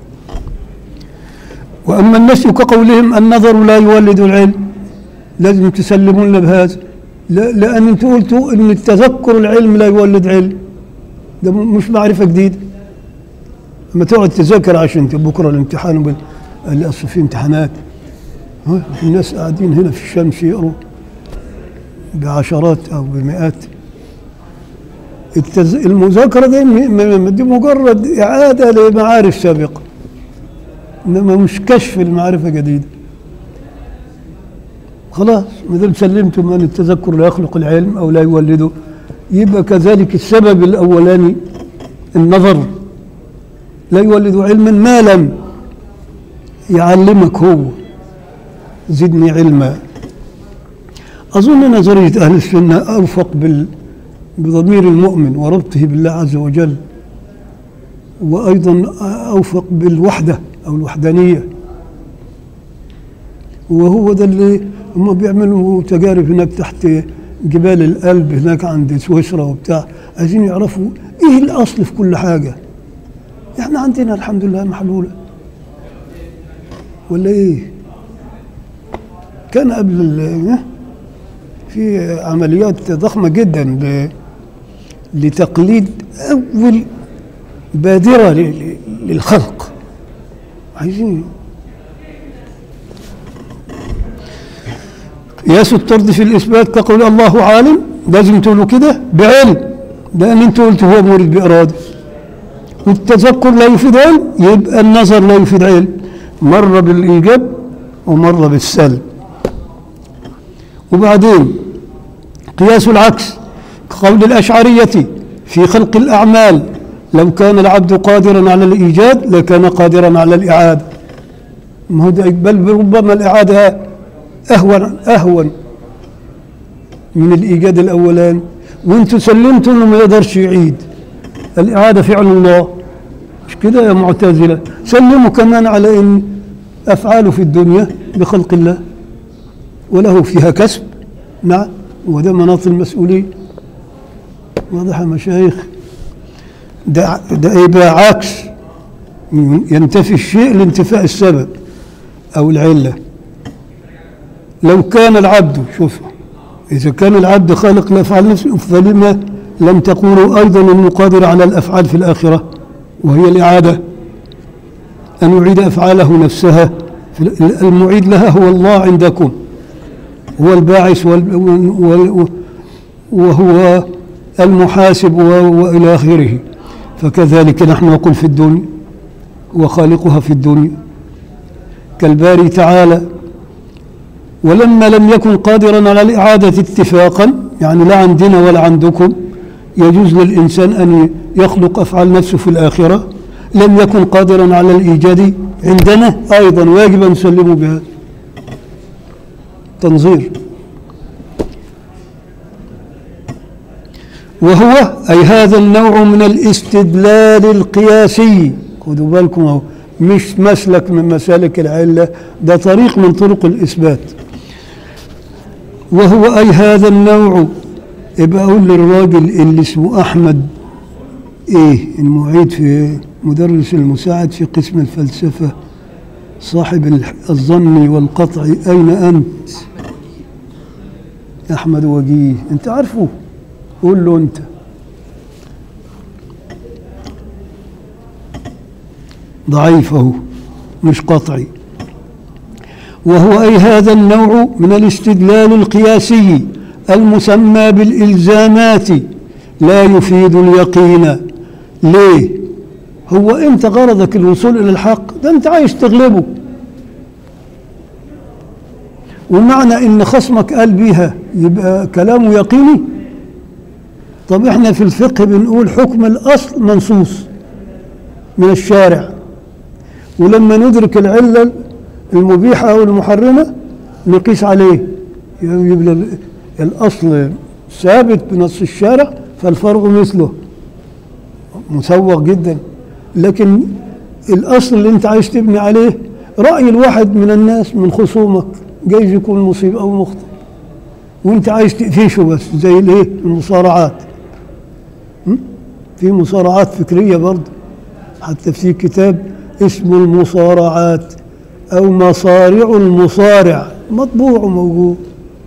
Speaker 3: وأما النسي كقولهم النظر لا يولد العلم لازم تسلمون لنا بهذا لا لأن أنتم قلتوا أن التذكر العلم لا يولد علم ده م- مش معرفة جديدة لما تقعد تذاكر عشان انت بكرة الامتحان وبال- اللي أصل في امتحانات ها، الناس قاعدين هنا في الشمس يقروا بعشرات أو بمئات التز... المذاكرة دي, م- م- دي مجرد إعادة لمعارف سابقة إنما مش كشف المعرفة جديدة خلاص ما دام سلمتم أن التذكر لا يخلق العلم أو لا يولده يبقى كذلك السبب الأولاني النظر لا يولد علما ما لم يعلمك هو زدني علما أظن نظرية أهل السنة أوفق بال بضمير المؤمن وربطه بالله عز وجل وأيضا أوفق بالوحدة أو الوحدانية وهو ده اللي هم بيعملوا تجارب هناك تحت جبال الألب هناك عند سويسرا وبتاع عايزين يعرفوا إيه الأصل في كل حاجة إحنا عندنا الحمد لله محلولة ولا إيه كان قبل ال- في عمليات ضخمة جدا ل- لتقليد أول بادرة ل- ل- للخلق عايزين قياس الطرد في الإثبات كقول الله عالم لازم تقولوا كده بعلم لأن أنتوا قلتوا هو مورد بإرادة والتذكر لا يفيد علم يبقى النظر لا يفيد علم مرة بالإيجاب ومرة بالسلب وبعدين قياس العكس كقول الأشعرية في خلق الأعمال لو كان العبد قادرا على الإيجاد لكان قادرا على الإعادة ما هو ده بل ربما الإعادة أهون أهون من الإيجاد الأولاني وانتوا سلمتوا انه ما يقدرش يعيد الإعادة فعل الله مش كده يا معتزلة سلموا كمان على ان أفعاله في الدنيا بخلق الله وله فيها كسب نعم وده مناط المسؤولية واضح يا مشايخ ده ده ايه بقى عكس ينتفي الشيء لانتفاء السبب او العله لو كان العبد شوف اذا كان العبد خالق لافعال نفسه فلما لم تقولوا ايضا انه قادر على الافعال في الاخره وهي الاعاده ان يعيد افعاله نفسها في المعيد لها هو الله عندكم هو الباعث وال- وال- وهو المحاسب و- والى اخره فكذلك نحن نقول في الدنيا وخالقها في الدنيا كالباري تعالى ولما لم يكن قادرا على الإعادة اتفاقا يعني لا عندنا ولا عندكم يجوز للإنسان أن يخلق أفعال نفسه في الآخرة لم يكن قادرا على الإيجاد عندنا أيضا واجب أن نسلمه بهذا تنظير وهو أي هذا النوع من الاستدلال القياسي خدوا بالكم اهو مش مسلك من مسالك العلة ده طريق من طرق الإثبات وهو أي هذا النوع يبقى أقول للراجل اللي اسمه أحمد إيه المعيد في مدرس المساعد في قسم الفلسفة صاحب الح- الظن والقطع أين أنت أحمد وجيه أنت عارفه قول له أنت ضعيفه مش قطعي وهو أي هذا النوع من الاستدلال القياسي المسمى بالإلزامات لا يفيد اليقين ليه هو أنت غرضك الوصول إلى الحق ده أنت عايز تغلبه ومعنى إن خصمك قال بيها يبقى كلامه يقيني طب احنا في الفقه بنقول حكم الأصل منصوص من الشارع ولما ندرك العلة المبيحة أو المحرمة نقيس عليه يعني يبقى ال- الأصل ثابت بنص الشارع فالفرع مثله مسوق جدا لكن الاصل اللي انت عايز تبني عليه راي الواحد من الناس من خصومك جايز يكون مصيب او مخطئ وانت عايز تقفشه بس زي الايه المصارعات م? في مصارعات فكريه برضه حتى في كتاب اسمه المصارعات او مصارع المصارع مطبوع وموجود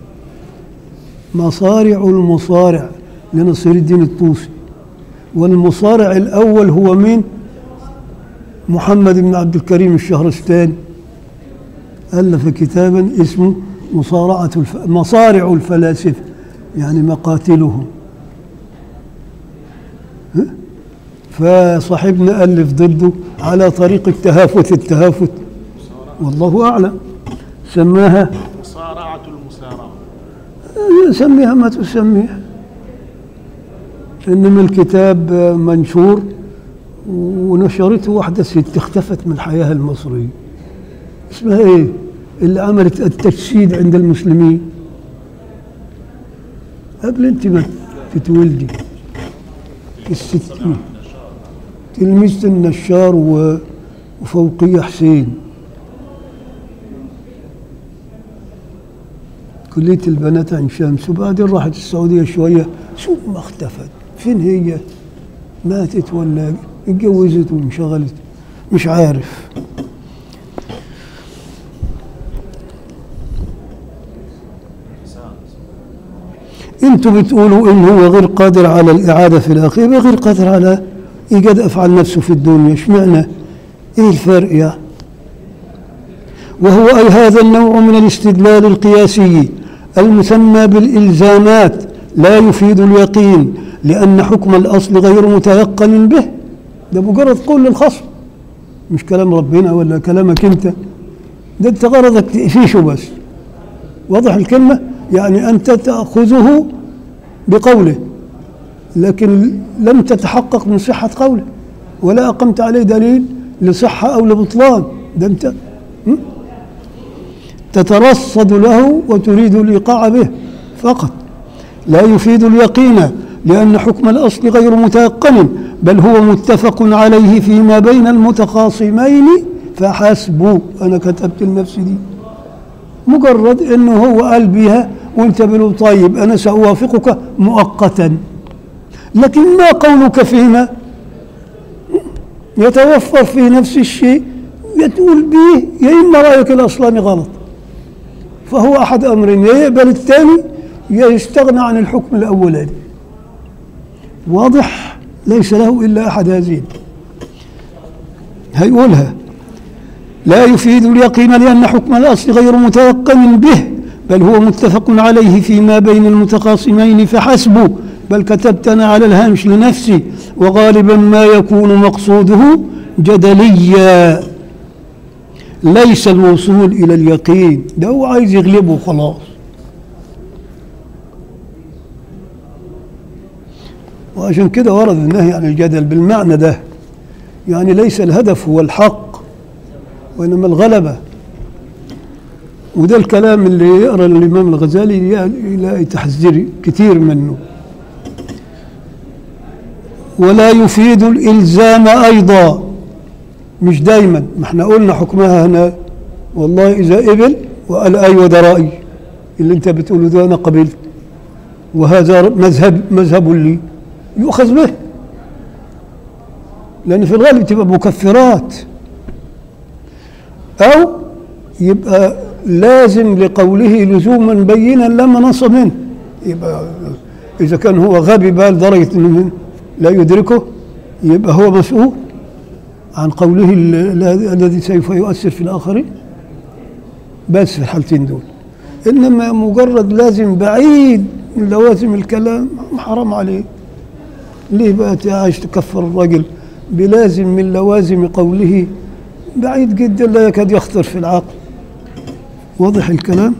Speaker 3: مصارع المصارع لنصير الدين الطوسي والمصارع الاول هو مين محمد بن عبد الكريم الشهرستاني ألف كتابا اسمه مصارعة الف... مصارع الفلاسفة يعني مقاتلهم ها؟ فصاحبنا ألف ضده على طريق التهافت التهافت والله أعلم سماها
Speaker 7: مصارعة المسارعة
Speaker 3: سميها ما تسميها إنما الكتاب منشور ونشرته واحدة ست اختفت من الحياة المصرية اسمها ايه اللي عملت التجسيد عند المسلمين قبل انت ما تتولدي في الستين تلميذة النشار و- وفوقية حسين كلية البنات عين شمس وبعدين راحت السعودية شوية ثم اختفت فين هي ماتت ولا اتجوزت وانشغلت مش عارف انتوا بتقولوا ان هو غير قادر على الاعاده في الاخره يبقى غير قادر على ايجاد افعال نفسه في الدنيا اشمعنى ايه الفرق يعني وهو اي هذا النوع من الاستدلال القياسي المسمى بالالزامات لا يفيد اليقين لان حكم الاصل غير متيقن به ده مجرد قول للخصم مش كلام ربنا ولا كلامك انت ده انت غرضك تقفيشه بس واضح الكلمة يعني أنت تأخذه بقوله لكن لم تتحقق من صحة قوله ولا أقمت عليه دليل لصحة أو لبطلان ده أنت م? تترصد له وتريد الإيقاع به فقط لا يفيد اليقين لأن حكم الأصل غير متيقن بل هو متفق عليه فيما بين المتخاصمين فحسبوا أنا كتبت لنفسي دي مجرد انه هو قال بها وانت بلو طيب انا ساوافقك مؤقتا لكن ما قولك فيما يتوفر في نفس الشيء يتقول به يا اما رايك الاصلاني غلط فهو احد امرين يا يقبل الثاني يا يستغنى عن الحكم الاولاني واضح ليس له الا احد هذين هيقولها لا يفيد اليقين لأن حكم الأصل غير متيقن به بل هو متفق عليه فيما بين المتخاصمين فحسبه بل كتبت أنا على الهامش لنفسي وغالبا ما يكون مقصوده جدليا ليس الوصول إلى اليقين ده هو عايز يغلبه خلاص وعشان كده ورد النهي عن الجدل بالمعنى ده يعني ليس الهدف هو الحق وإنما الغلبة وده الكلام اللي يقرأ الإمام الغزالي يلاقي تحذير كتير منه ولا يفيد الإلزام أيضا مش دايما ما احنا قلنا حكمها هنا والله إذا قبل وقال أيوة ده رأيي اللي أنت بتقوله ده أنا قبلت وهذا مذهب مذهب لي يؤخذ به لأن في الغالب تبقى مكفرات أو يبقى لازم لقوله لزوما بينا لا منص منه يبقى إذا كان هو غبي بقى لدرجة أنه لا يدركه يبقى هو مسؤول عن قوله ال- ال- الذي سوف يؤثر في الآخرين بس في الحالتين دول إنما مجرد لازم بعيد من لوازم الكلام حرام عليه ليه بقى عايش تكفر الرجل بلازم من لوازم قوله بعيد جدا لا يكاد يخطر في العقل واضح الكلام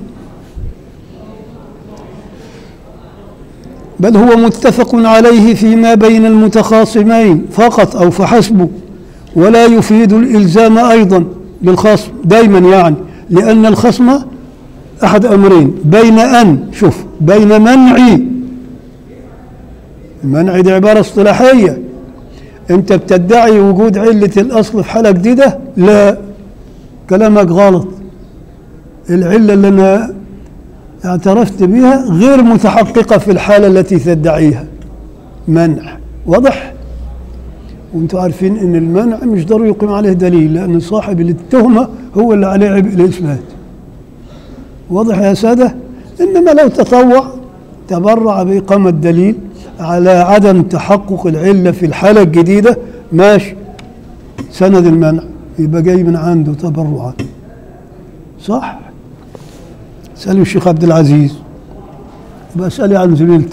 Speaker 3: بل هو متفق عليه فيما بين المتخاصمين فقط أو فحسبه ولا يفيد الإلزام أيضا للخصم دايما يعني لأن الخصم أحد أمرين بين أن شوف بين منع المنع دي عبارة اصطلاحية انت بتدعي وجود علة الاصل في حالة جديدة لا كلامك غلط العلة اللي انا اعترفت بها غير متحققة في الحالة التي تدعيها منع واضح وانتم عارفين ان المنع مش ضروري يقيم عليه دليل لان صاحب التهمة هو اللي عليه عبء الاثبات واضح يا سادة انما لو تطوع تبرع بإقامة دليل على عدم تحقق العلة في الحالة الجديدة ماشي سند المنع يبقى جاي من عنده تبرعا صح اسألوا الشيخ عبد العزيز بسألي عن زميلتك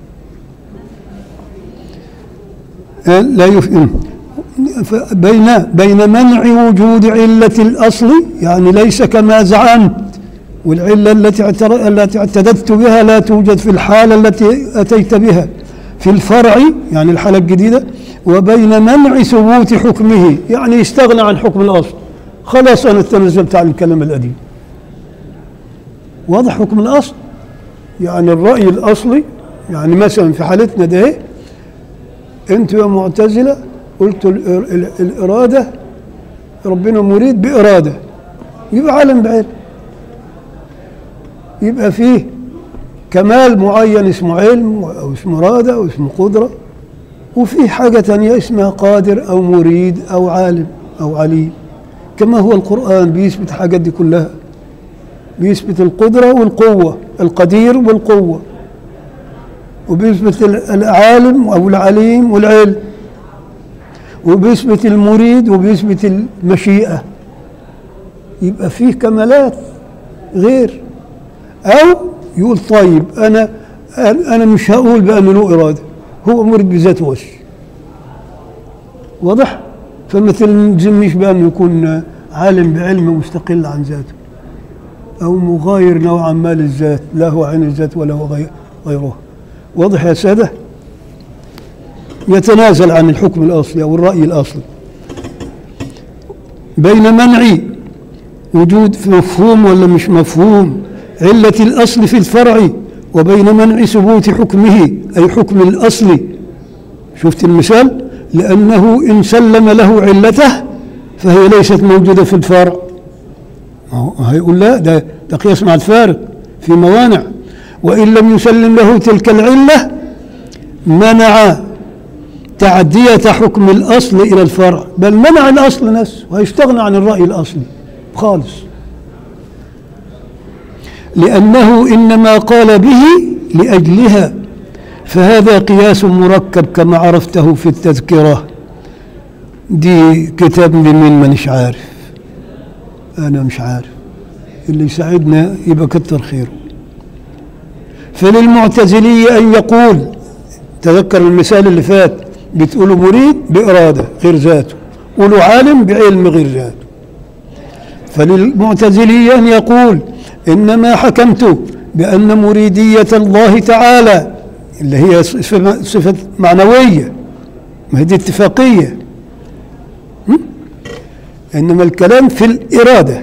Speaker 3: لا يفهم بين بين منع وجود علة الأصل يعني ليس كما زعمت والعلة التي اعتر- التي اعتددت بها لا توجد في الحالة التي أتيت بها في الفرع يعني الحالة الجديدة وبين منع ثبوت حكمه يعني يستغنى عن حكم الأصل خلاص أنا تنزلت عن الكلام القديم واضح حكم الأصل يعني الرأي الأصلي يعني مثلا في حالتنا ده إيه؟ انتوا يا معتزلة قلتوا ال- ال- الإرادة ربنا مريد بإرادة يبقى عالم بعلم يبقى فيه كمال معين اسمه علم أو اسمه إرادة أو اسمه قدرة وفي حاجة تانية اسمها قادر أو مريد أو عالم أو عليم كما هو القرآن بيثبت الحاجات دي كلها بيثبت القدرة والقوة القدير والقوة وبيثبت ال- العالم أو العليم والعلم وبيثبت المريد وبيثبت المشيئة يبقى فيه كمالات غير أو يقول طيب أنا أنا مش هقول بأنه له إرادة هو مريد بذاته بس واضح؟ فما تلزمنيش بأنه يكون عالم بعلم مستقل عن ذاته أو مغاير نوعا ما للذات لا هو عين الذات ولا هو غير غيرها واضح يا سادة يتنازل عن الحكم الأصلي أو الرأي الأصلي بين منع وجود في مفهوم ولا مش مفهوم علة الأصل في الفرع وبين منع ثبوت حكمه أي حكم الأصل شفت المثال لأنه إن سلم له علته فهي ليست موجودة في الفرع ما هو هيقول لا ده ده قياس مع الفارق في موانع وإن لم يسلم له تلك العلة منع تعدية حكم الأصل إلى الفرع بل منع الأصل نفسه ويستغنى عن الرأي الأصلي خالص لأنه إنما قال به لأجلها فهذا قياس مركب كما عرفته في التذكرة دي كتاب لمين مانيش عارف أنا مش عارف اللي يساعدنا يبقى كتر خيره فللمعتزلية أن يقول تذكر المثال اللي فات بتقولوا مريد بإرادة غير ذاته قولوا عالم بعلم غير ذاته فللمعتزلية أن يقول إنما حكمت بأن مريدية الله تعالى اللي هي صفة صفة معنوية ما هي دي اتفاقية م? إنما الكلام في الإرادة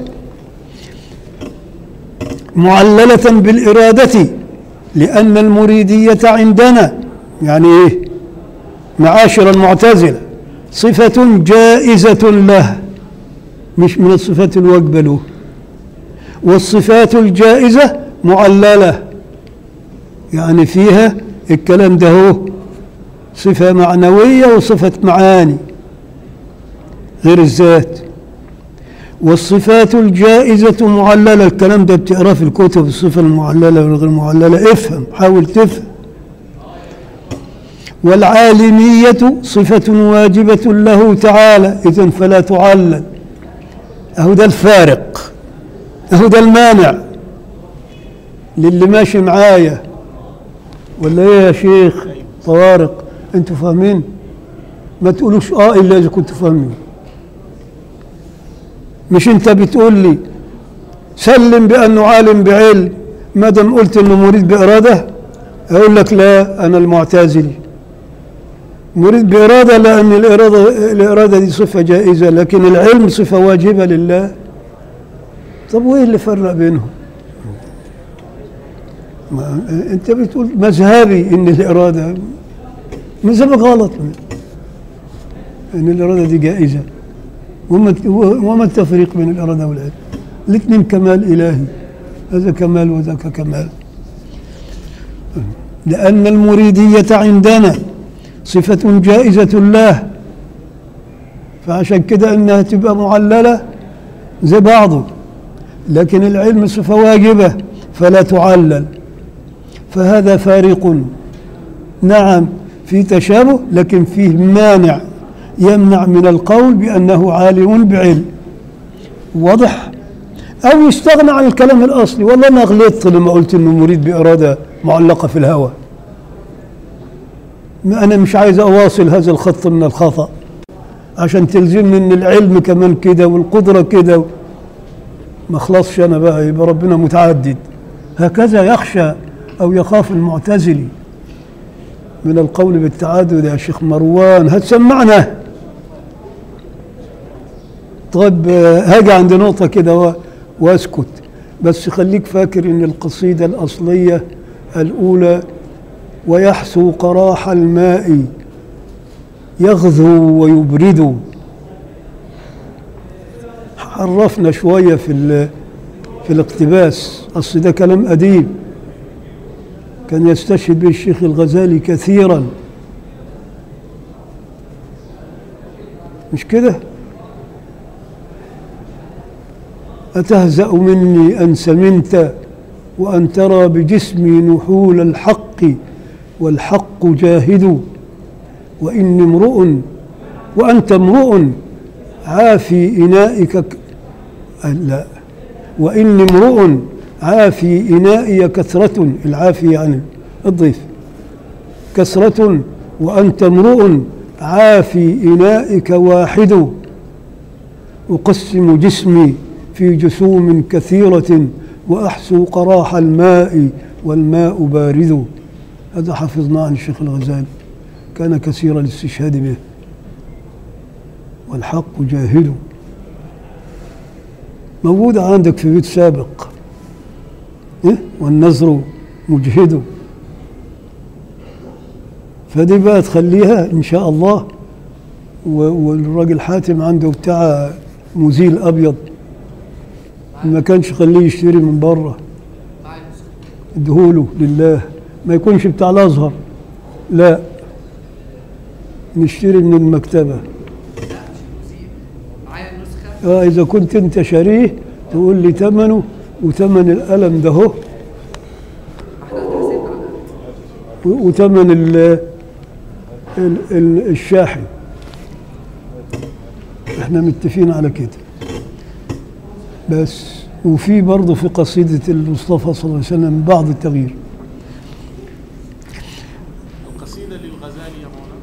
Speaker 3: معللة بالإرادة لأن المريدية عندنا يعني إيه معاشر المعتزلة صفة جائزة له مش من الصفات الواجبة له والصفات الجائزة معللة يعني فيها الكلام ده هو صفة معنوية وصفة معاني غير الذات والصفات الجائزة معللة الكلام ده بتقراه في الكتب الصفة المعللة والغير معللة افهم حاول تفهم والعالمية صفة واجبة له تعالى إذن فلا تعلل أهو ده الفارق أهو ده المانع للي ماشي معايا ولا ايه يا شيخ طوارق انتوا فاهمين ما تقولوش اه الا اذا كنتوا فاهمين مش انت بتقول لي سلم بانه عالم بعلم ما دام قلت انه مريد باراده اقول لك لا انا المعتزلي مريد باراده لان الاراده الاراده دي صفه جائزه لكن العلم صفه واجبه لله طب وايه اللي فرق بينهم ما انت بتقول مذهبي ان الاراده مذهبك غلط ان الاراده دي جائزه وما وما التفريق بين الاراده والعلم الاثنين كمال الهي هذا كمال وذاك كمال لان المريديه عندنا صفه جائزه له فعشان كده انها تبقى معلله زي بعضه لكن العلم صفه واجبه فلا تعلل فهذا فارق نعم في تشابه لكن فيه مانع يمنع من القول بأنه عالم بعلم واضح أو يستغنى عن الكلام الأصلي والله أنا غلطت لما قلت إنه مريد بإرادة معلقة في الهوى ما أنا مش عايز أواصل هذا الخط من الخطأ عشان تلزمني إن العلم كمان كده والقدرة كده ما خلصش أنا بقى يبقى ربنا متعدد هكذا يخشى أو يخاف المعتزلي من القول بالتعدد يا شيخ مروان هتسمعنا طيب آه، هاجي عند نقطة كده و- واسكت بس خليك فاكر ان القصيدة الأصلية الأولى ويحسو قراح الماء يغذو ويبرد عرفنا شوية في ال- في الاقتباس أصل ده كلام قديم كان يستشهد به الشيخ الغزالي كثيرا مش كده أتهزأ مني أن سمنت وأن ترى بجسمي نحول الحق والحق جاهد وإني امرؤ وأنت امرؤ عافي إنائك ك- لا وإني امرؤ عافي إنائي كثرة العافية يعني الضيف كثرة وأنت امرؤ عافي إنائك واحد أقسم جسمي في جسوم كثيرة وأحسو قراح الماء والماء بارد هذا حفظناه عن الشيخ الغزالي كان كثير الاستشهاد به والحق جاهد موجودة عندك في بيت سابق إيه؟ والنذر مجهد فدي بقى تخليها إن شاء الله و- والراجل حاتم عنده بتاع مزيل أبيض ما كانش خليه يشتري من بره ادهوله لله ما يكونش بتاع الازهر لا نشتري من المكتبه اه اذا كنت انت شاريه تقول لي ثمنه وثمن القلم ده هو و- وثمن ال ال ال الشاحن احنا متفقين على كده بس وفي برضه في قصيدة المصطفى صلى الله عليه وسلم بعض التغيير
Speaker 9: القصيدة للغزالي يا مولانا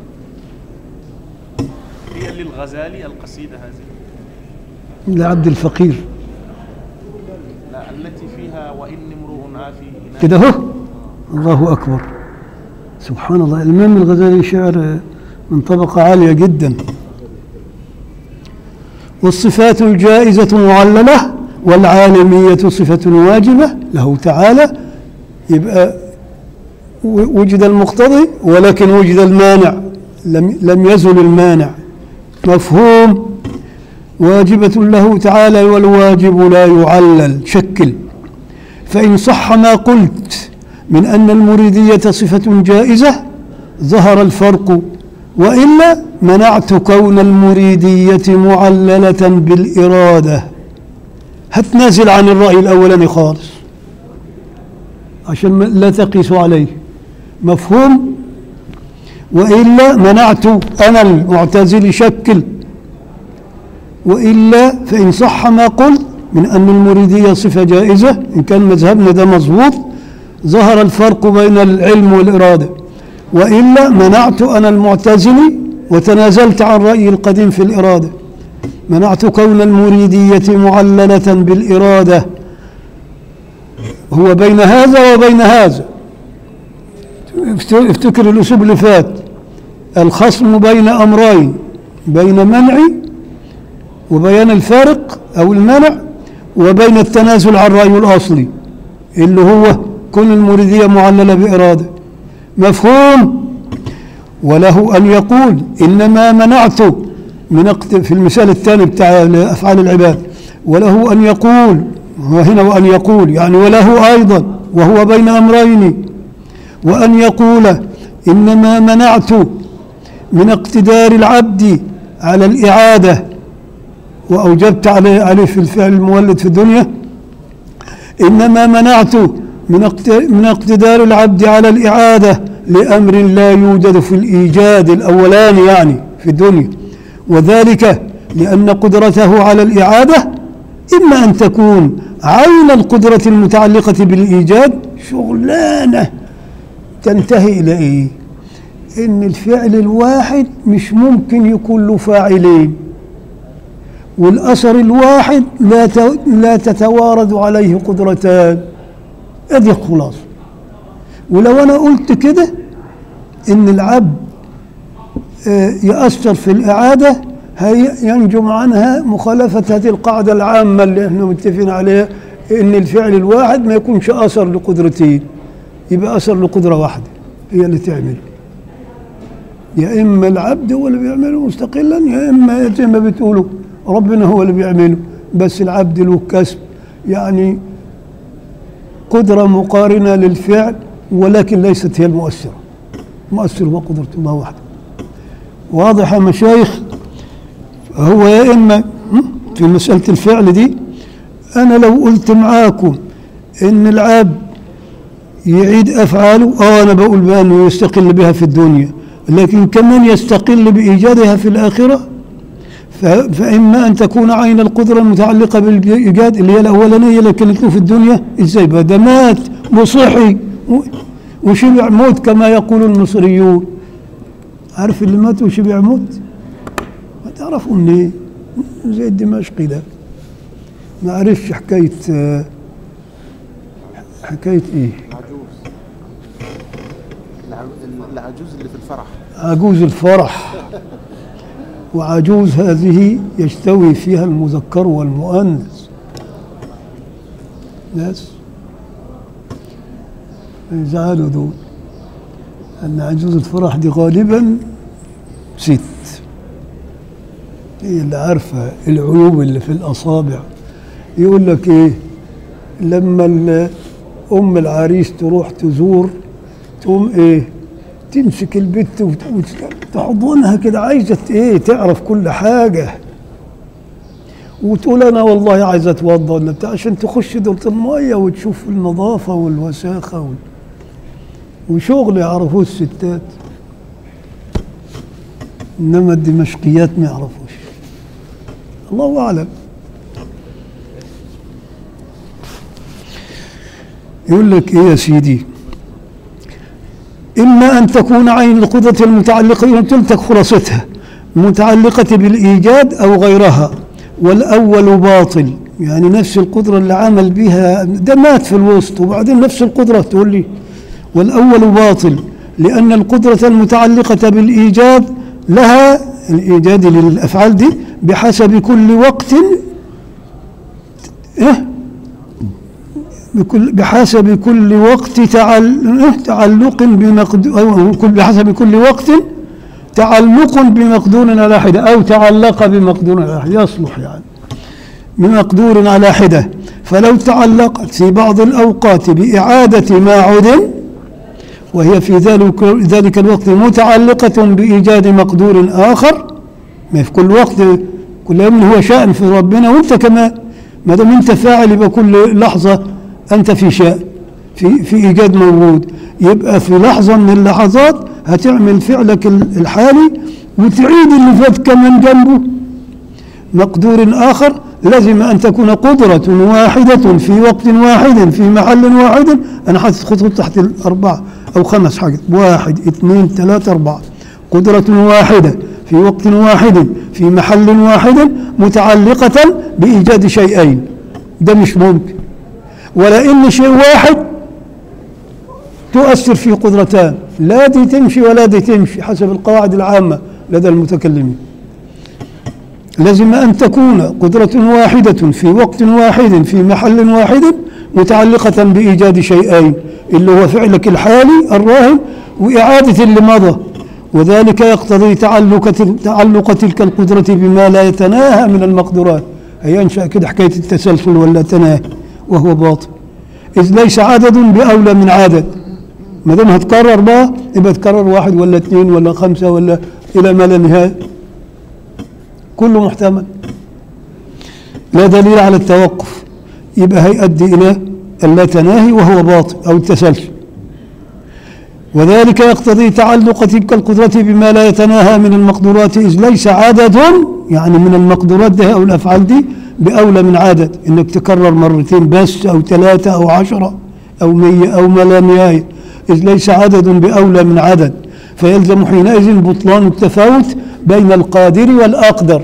Speaker 9: هي للغزالي القصيدة هذه
Speaker 3: لعبد الفقير
Speaker 9: لا التي فيها وإني امرؤ عافي إناء
Speaker 3: كده هو الله أكبر سبحان الله الإمام الغزالي شعر من طبقة عالية جدا والصفات الجائزة معللة والعالمية صفة واجبة له تعالى يبقى و- وجد المقتضي ولكن وجد المانع لم لم يزل المانع مفهوم واجبة له تعالى والواجب لا يعلل شكل فإن صح ما قلت من أن المريدية صفة جائزة ظهر الفرق وإلا منعت كون المريدية معللة بالإرادة هتنازل عن الرأي الأولاني خالص عشان ما- لا تقيس عليه مفهوم وإلا منعت أنا المعتزل شكل وإلا فإن صح ما قلت من أن المريدية صفة جائزة إن كان مذهبنا ده مظبوط ظهر الفرق بين العلم والإرادة وإلا منعت أنا المعتزلي وتنازلت عن رأيي القديم في الإرادة منعت كون المريدية معللة بالإرادة هو بين هذا وبين هذا افتكر الأسلوب اللي فات الخصم بين أمرين بين منع وبيان الفارق أو المنع وبين التنازل عن الرأي الأصلي اللي هو كون المريدية معللة بإرادة مفهوم وله أن يقول إنما منعت من اقت... في المثال الثاني بتاع أفعال العباد وله أن يقول وهنا وأن يقول يعني وله أيضا وهو بين أمرين وأن يقول إنما منعت من اقتدار العبد على الإعادة وأوجبت عليه عليه في الفعل المولد في الدنيا إنما منعت من اقت- من اقتدار العبد على الإعادة لأمر لا يوجد في الإيجاد الأولاني يعني في الدنيا وذلك لأن قدرته على الإعادة إما أن تكون عين القدرة المتعلقة بالإيجاد شغلانة تنتهي إلى إيه؟ إن الفعل الواحد مش ممكن يكون له فاعلين والأثر الواحد لا ت- لا تتوارد عليه قدرتان ادي الخلاصة ولو انا قلت كده ان العبد آه، يأثر في الإعادة هي ينجم عنها مخالفة هذه القاعدة العامة اللي احنا متفقين عليها ان الفعل الواحد ما يكونش أثر لقدرتين يبقى أثر لقدرة واحدة هي اللي تعمل يا إما العبد هو اللي بيعمله مستقلا يا إما زي ما بتقولوا ربنا هو اللي بيعمله بس العبد له كسب يعني قدرة مقارنة للفعل ولكن ليست هي المؤثرة المؤثر هو قدرة الله وحده واضح يا مشايخ هو يا إما هم؟ في مسألة الفعل دي أنا لو قلت معاكم إن العبد يعيد أفعاله آه أنا بقول بأنه يستقل بها في الدنيا لكن كمان يستقل بإيجادها في الآخرة ف- فإما أن تكون عين القدرة المتعلقة بالإيجاد اللي هي الأولانية اللي كانت له في الدنيا إزاي بقى ده مات وصحي و- وشبع موت كما يقول المصريون عارف اللي مات وشبع موت ما تعرفوا منين زي الدمشقي ده ما عرفش حكاية آه، حكاية إيه
Speaker 7: عجوز العجوز- العجوز اللي في الفرح
Speaker 3: عجوز الفرح وعجوز هذه يستوي فيها المذكر والمؤنث ناس يزعلوا دول أن عجوز الفرح دي غالبا ست هي اللي عارفة العيوب اللي في الأصابع يقول لك إيه لما ال- أم العريس تروح تزور تقوم إيه تمسك البت وت- وتحضنها كده عايزة ايه تعرف كل حاجة وتقول انا والله عايزة اتوضى ولا بتاع عشان تخش دورة المية وتشوف النظافة والوساخة وال... وشغل يعرفوه الستات انما الدمشقيات ما يعرفوش الله اعلم يقول لك ايه يا سيدي إما أن تكون عين القدرة المتعلقة قلت لك خلاصتها متعلقة بالإيجاد أو غيرها والأول باطل يعني نفس القدرة اللي عمل بها ده مات في الوسط وبعدين نفس القدرة تقول لي والأول باطل لأن القدرة المتعلقة بالإيجاد لها الإيجاد للأفعال دي بحسب كل وقت إيه بكل بحسب كل وقت تعل تعلق بمقدور أو كل بحسب كل وقت تعلق بمقدور على حدة أو تعلق بمقدور على حدة يصلح يعني بمقدور على حدة فلو تعلقت في بعض الأوقات بإعادة ما عدم وهي في ذلك ذلك الوقت متعلقة بإيجاد مقدور آخر ما في كل وقت كل يوم هو شأن في ربنا وأنت كمان ما دام أنت فاعل يبقى كل لحظة أنت في شأن في في إيجاد موجود يبقى في لحظة من اللحظات هتعمل فعلك الحالي وتعيد اللي فات كمان جنبه مقدور آخر لازم أن تكون قدرة واحدة في وقت واحد في محل واحد أنا حاطط خطوط تحت الأربعة أو خمس حاجات واحد اثنين ثلاثة أربعة قدرة واحدة في وقت واحد في محل واحد متعلقة بإيجاد شيئين ده مش ممكن ولا إن شيء واحد تؤثر فيه قدرتان لا دي تمشي ولا دي تمشي حسب القواعد العامة لدى المتكلمين لازم أن تكون قدرة واحدة في وقت واحد في محل واحد متعلقة بإيجاد شيئين اللي هو فعلك الحالي الراهن وإعادة اللي مضى وذلك يقتضي تعلق تعلق تلك القدرة بما لا يتناهى من المقدورات أي أنشأ كده حكاية التسلسل ولا تناهي وهو باطل إذ ليس عدد بأولى من عدد ما دام هتكرر بقى يبقى تكرر واحد ولا اثنين ولا خمسة ولا إلى ما لا نهاية كله محتمل لا دليل على التوقف يبقى هيؤدي إلى اللا تناهي وهو باطل أو التسلسل وذلك يقتضي تعلق تلك القدرة بما لا يتناهى من المقدورات إذ ليس عدد يعني من المقدورات ده أو الأفعال دي بأولى من عدد إنك تكرر مرتين بس أو ثلاثة أو عشرة أو مية أو ما لا نهاية إذ ليس عدد بأولى من عدد فيلزم حينئذ بطلان التفاوت بين القادر والأقدر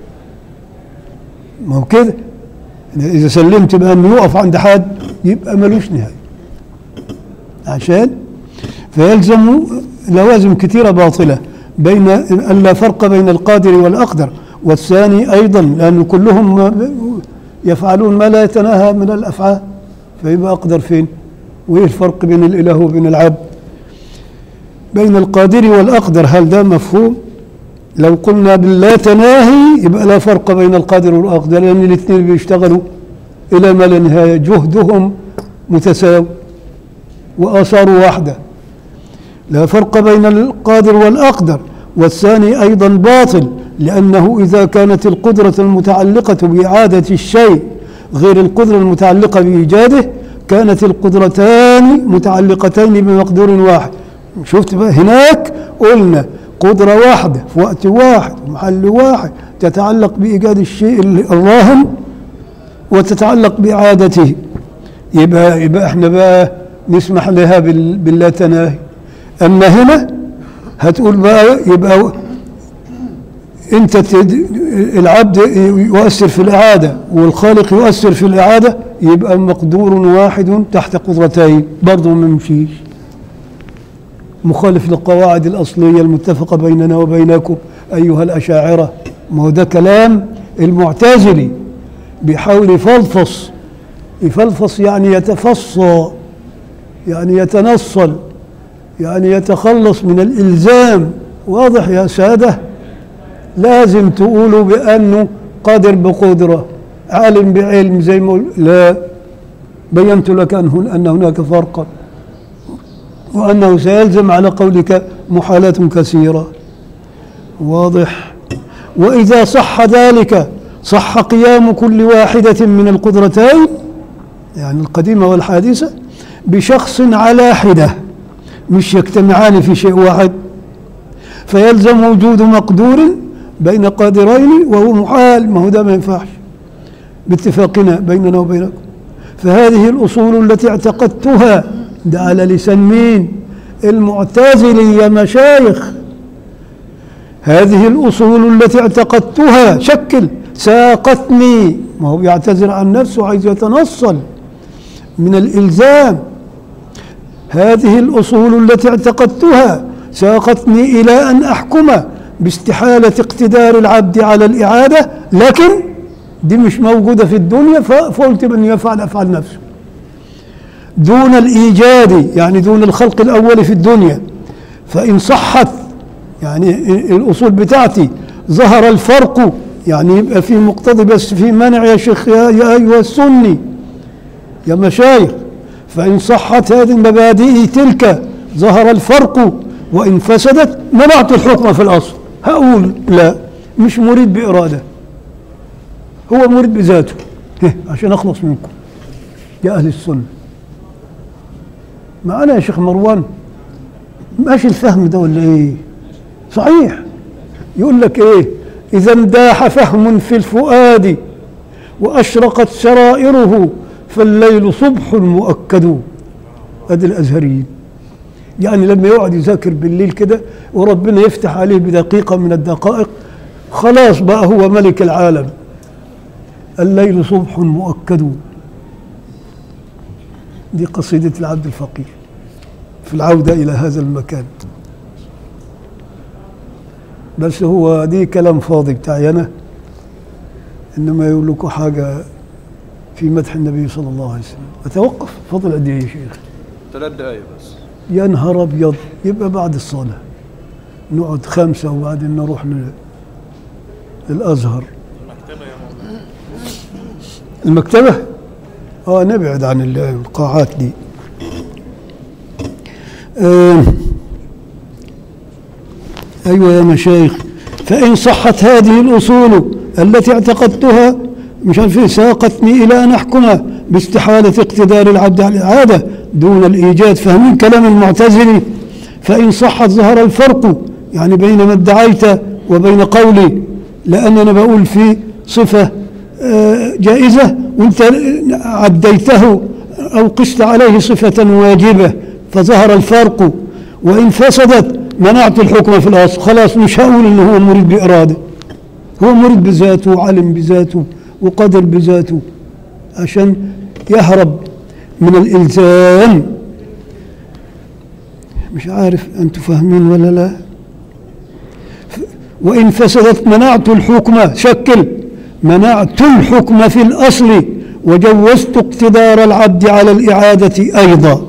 Speaker 3: ما هو كده إذا سلمت بأنه يقف عند حد يبقى ملوش نهاية عشان فيلزم لوازم كثيرة باطلة بين أن لا فرق بين القادر والأقدر والثاني أيضا لأن كلهم يفعلون ما لا يتناهى من الأفعال فيبقى أقدر فين وإيه الفرق بين الإله وبين العبد بين القادر والأقدر هل ده مفهوم لو قلنا باللا تناهي يبقى لا فرق بين القادر والأقدر لأن الاثنين بيشتغلوا إلى ما لا نهاية جهدهم متساوي وآثار واحدة لا فرق بين القادر والأقدر والثاني أيضا باطل لأنه إذا كانت القدرة المتعلقة بإعادة الشيء غير القدرة المتعلقة بإيجاده كانت القدرتان متعلقتين بمقدور واحد شفت بقى هناك قلنا قدرة واحدة في وقت واحد محل واحد تتعلق بإيجاد الشيء الراهن وتتعلق بإعادته يبقى يبقى احنا بقى نسمح لها بال- باللا تناهي أما هنا هتقول بقى يبقى انت تد... العبد يؤثر في الإعادة والخالق يؤثر في الإعادة يبقى مقدور واحد تحت قدرتين برضه ما يمشيش مخالف للقواعد الأصلية المتفقة بيننا وبينكم أيها الأشاعرة ما هو ده كلام المعتزلي بيحاول يفلفص يفلفص يعني يتفصى يعني يتنصل يعني يتخلص من الإلزام واضح يا سادة لازم تقولوا بأنه قادر بقدرة عالم بعلم زي ما قل- لا بينت لك أن هن- أن هناك فرقا وأنه سيلزم على قولك محالات كثيرة واضح وإذا صح ذلك صح قيام كل واحدة من القدرتين يعني القديمة والحادثة بشخص على حدة مش يجتمعان في شيء واحد فيلزم وجود مقدور بين قادرين وهو محال ما هو ده ما ينفعش باتفاقنا بيننا وبينكم فهذه الأصول التي اعتقدتها ده على لسان مين المعتزلي يا مشايخ هذه الأصول التي اعتقدتها شكل ساقتني ما هو بيعتذر عن نفسه عايز يتنصل من الإلزام هذه الأصول التي اعتقدتها ساقتني إلى أن أحكم باستحالة اقتدار العبد على الإعادة لكن دي مش موجودة في الدنيا ف- فقلت من يفعل أفعل نفسه دون الإيجاد يعني دون الخلق الأول في الدنيا فإن صحت يعني الأصول بتاعتي ظهر الفرق يعني يبقى في مقتضي بس في منع يا شيخ يا, يا أيها السني يا مشايخ فإن صحت هذه المبادئ تلك ظهر الفرق وإن فسدت منعت الحكم في الأصل هقول لا مش مريد بإرادة هو مريد بذاته إيه، عشان أخلص منكم يا أهل السنة معنا يا شيخ مروان ماشي الفهم ده ولا ايه صحيح يقول لك ايه اذا انداح فهم في الفؤاد واشرقت سرائره فالليل صبح مؤكد ادي الازهريين يعني لما يقعد يذاكر بالليل كده وربنا يفتح عليه بدقيقة من الدقائق خلاص بقى هو ملك العالم الليل صبح مؤكد دي قصيدة العبد الفقير في العودة إلى هذا المكان بس هو دي كلام فاضي بتاعي أنا إنما يقول لكم حاجة في مدح النبي صلى الله عليه وسلم أتوقف فضل قد إيه يا شيخ
Speaker 4: ثلاث دقايق بس
Speaker 3: يا نهار أبيض يبقى بعد الصلاة نقعد خمسة وبعدين نروح ل- للأزهر المكتبة اه نبعد عن ال- القاعات دي آه أيوة يا مشايخ فإن صحت هذه الأصول التي اعتقدتها مش عارف إيه ساقتني إلى أن أحكم باستحالة اقتدار العبد على الإعادة دون الإيجاد فاهمين كلام المعتزلي فإن صحت ظهر الفرق يعني بين ما ادعيت وبين قولي لأن أنا بقول في صفة آه، جائزة وأنت عديته أو قست عليه صفة واجبة فظهر الفرق وإن فسدت منعت الحكم في الأصل خلاص مش هقول إن هو مريد بإرادة هو مريد بذاته وعلم بذاته وقدر بذاته عشان يهرب من الإلزام مش عارف أنتم فاهمين ولا لا ف- وإن فسدت منعت الحكم شكل منعت الحكم في الأصل وجوزت اقتدار العبد على الإعادة أيضا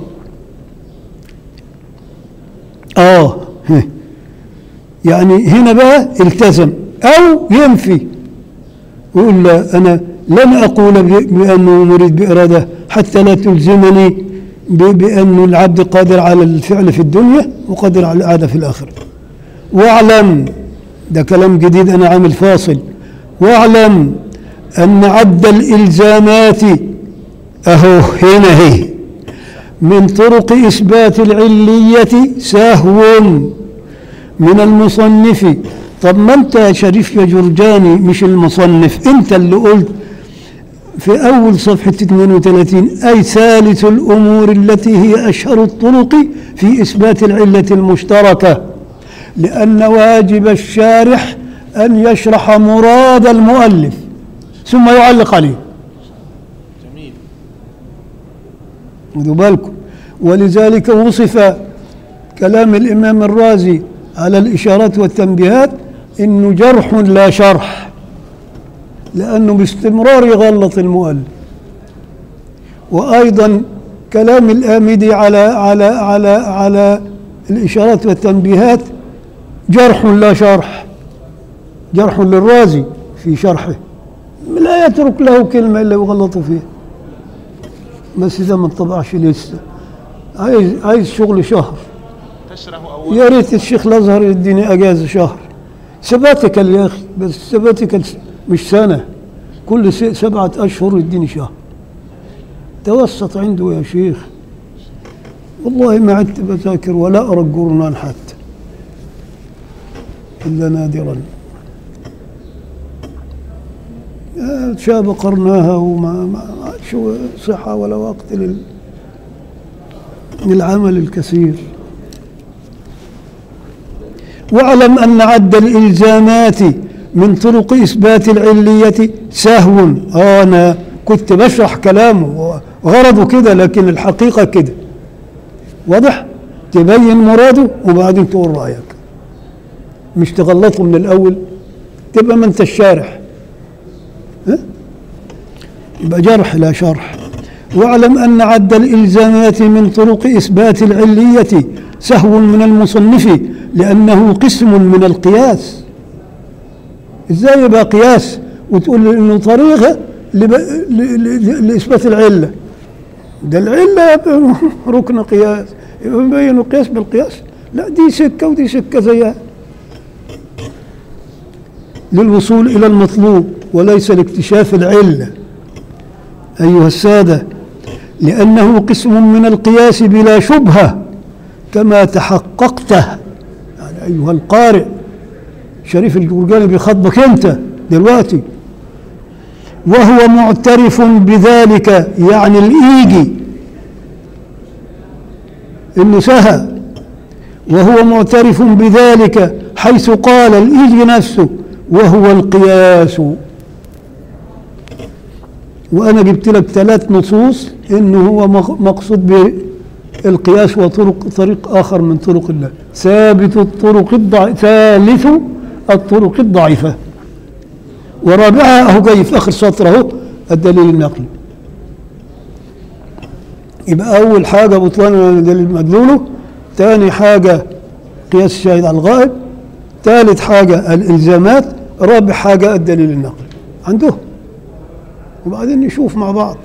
Speaker 3: آه هه. يعني هنا بقى التزم أو ينفي يقول لا أنا لن أقول ب- بأنه مريد بإرادة حتى لا تلزمني ب- بأن العبد قادر على الفعل في الدنيا وقادر على الإعادة في الآخرة واعلم ده كلام جديد أنا عامل فاصل واعلم أن عد الإلزامات أهو هنا هي من طرق إثبات العلية سهو من المصنف طب ما أنت يا شريف يا جرجاني مش المصنف أنت اللي قلت في أول صفحة 32 أي ثالث الأمور التي هي أشهر الطرق في إثبات العلة المشتركة لأن واجب الشارح أن يشرح مراد المؤلف ثم يعلق عليه
Speaker 9: جميل
Speaker 3: خدوا بالكم ولذلك وصف كلام الإمام الرازي على الإشارات والتنبيهات إنه جرح لا شرح لأنه باستمرار يغلط المؤلف وأيضا كلام الآمدي على على على على الإشارات والتنبيهات جرح لا شرح جرح للرازي في شرحه لا يترك له كلمة إلا يغلط فيها بس إذا ما انطبعش لسه عايز عايز شغل شهر
Speaker 9: تشرح أول
Speaker 3: يا ريت الشيخ الازهر يديني اجازه شهر سباتيكال يا اخي بس سباتيكال مش سنه كل س- سبعه اشهر يديني شهر توسط عنده يا شيخ والله ما عدت بذاكر ولا اقرا الجورنال حتى الا نادرا آه، شاب قرناها وما ما ما شو صحه ولا وقت لل للعمل الكثير واعلم أن عد الإلزامات من طرق إثبات العلية سهو آه أنا كنت بشرح كلامه وغرضه كده لكن الحقيقة كده واضح تبين مراده وبعدين تقول رأيك مش تغلطه من الأول تبقى ما انت الشارح ها؟ يبقى جرح لا شرح واعلم أن عد الإلزامات من طرق إثبات العلية سهو من المصنف لأنه قسم من القياس إزاي يبقى قياس وتقول لي إنه طريقة لب... ل... ل... لإثبات العلة ده العلة يبقى ركن قياس يبقى مبين القياس بالقياس لا دي سكة ودي سكة زيها للوصول إلى المطلوب وليس لاكتشاف العلة أيها السادة لأنه قسم من القياس بلا شبهة كما تحققته يعني أيها القارئ شريف الجرجاني بيخاطبك أنت دلوقتي وهو معترف بذلك يعني الإيجي إنه سهى وهو معترف بذلك حيث قال الإيجي نفسه وهو القياس وأنا جبت لك ثلاث نصوص إنه هو مق- مقصود بالقياس وطرق طريق آخر من طرق الله ثابت الطرق الضع... ثالث الطرق الضعيفة ورابعها أهو جاي في آخر سطر أهو الدليل النقلي يبقى أول حاجة بطلان دليل مدلوله ثاني حاجة قياس الشاهد على الغائب ثالث حاجة الإلزامات رابع حاجة الدليل النقلي عنده وبعدين نشوف مع بعض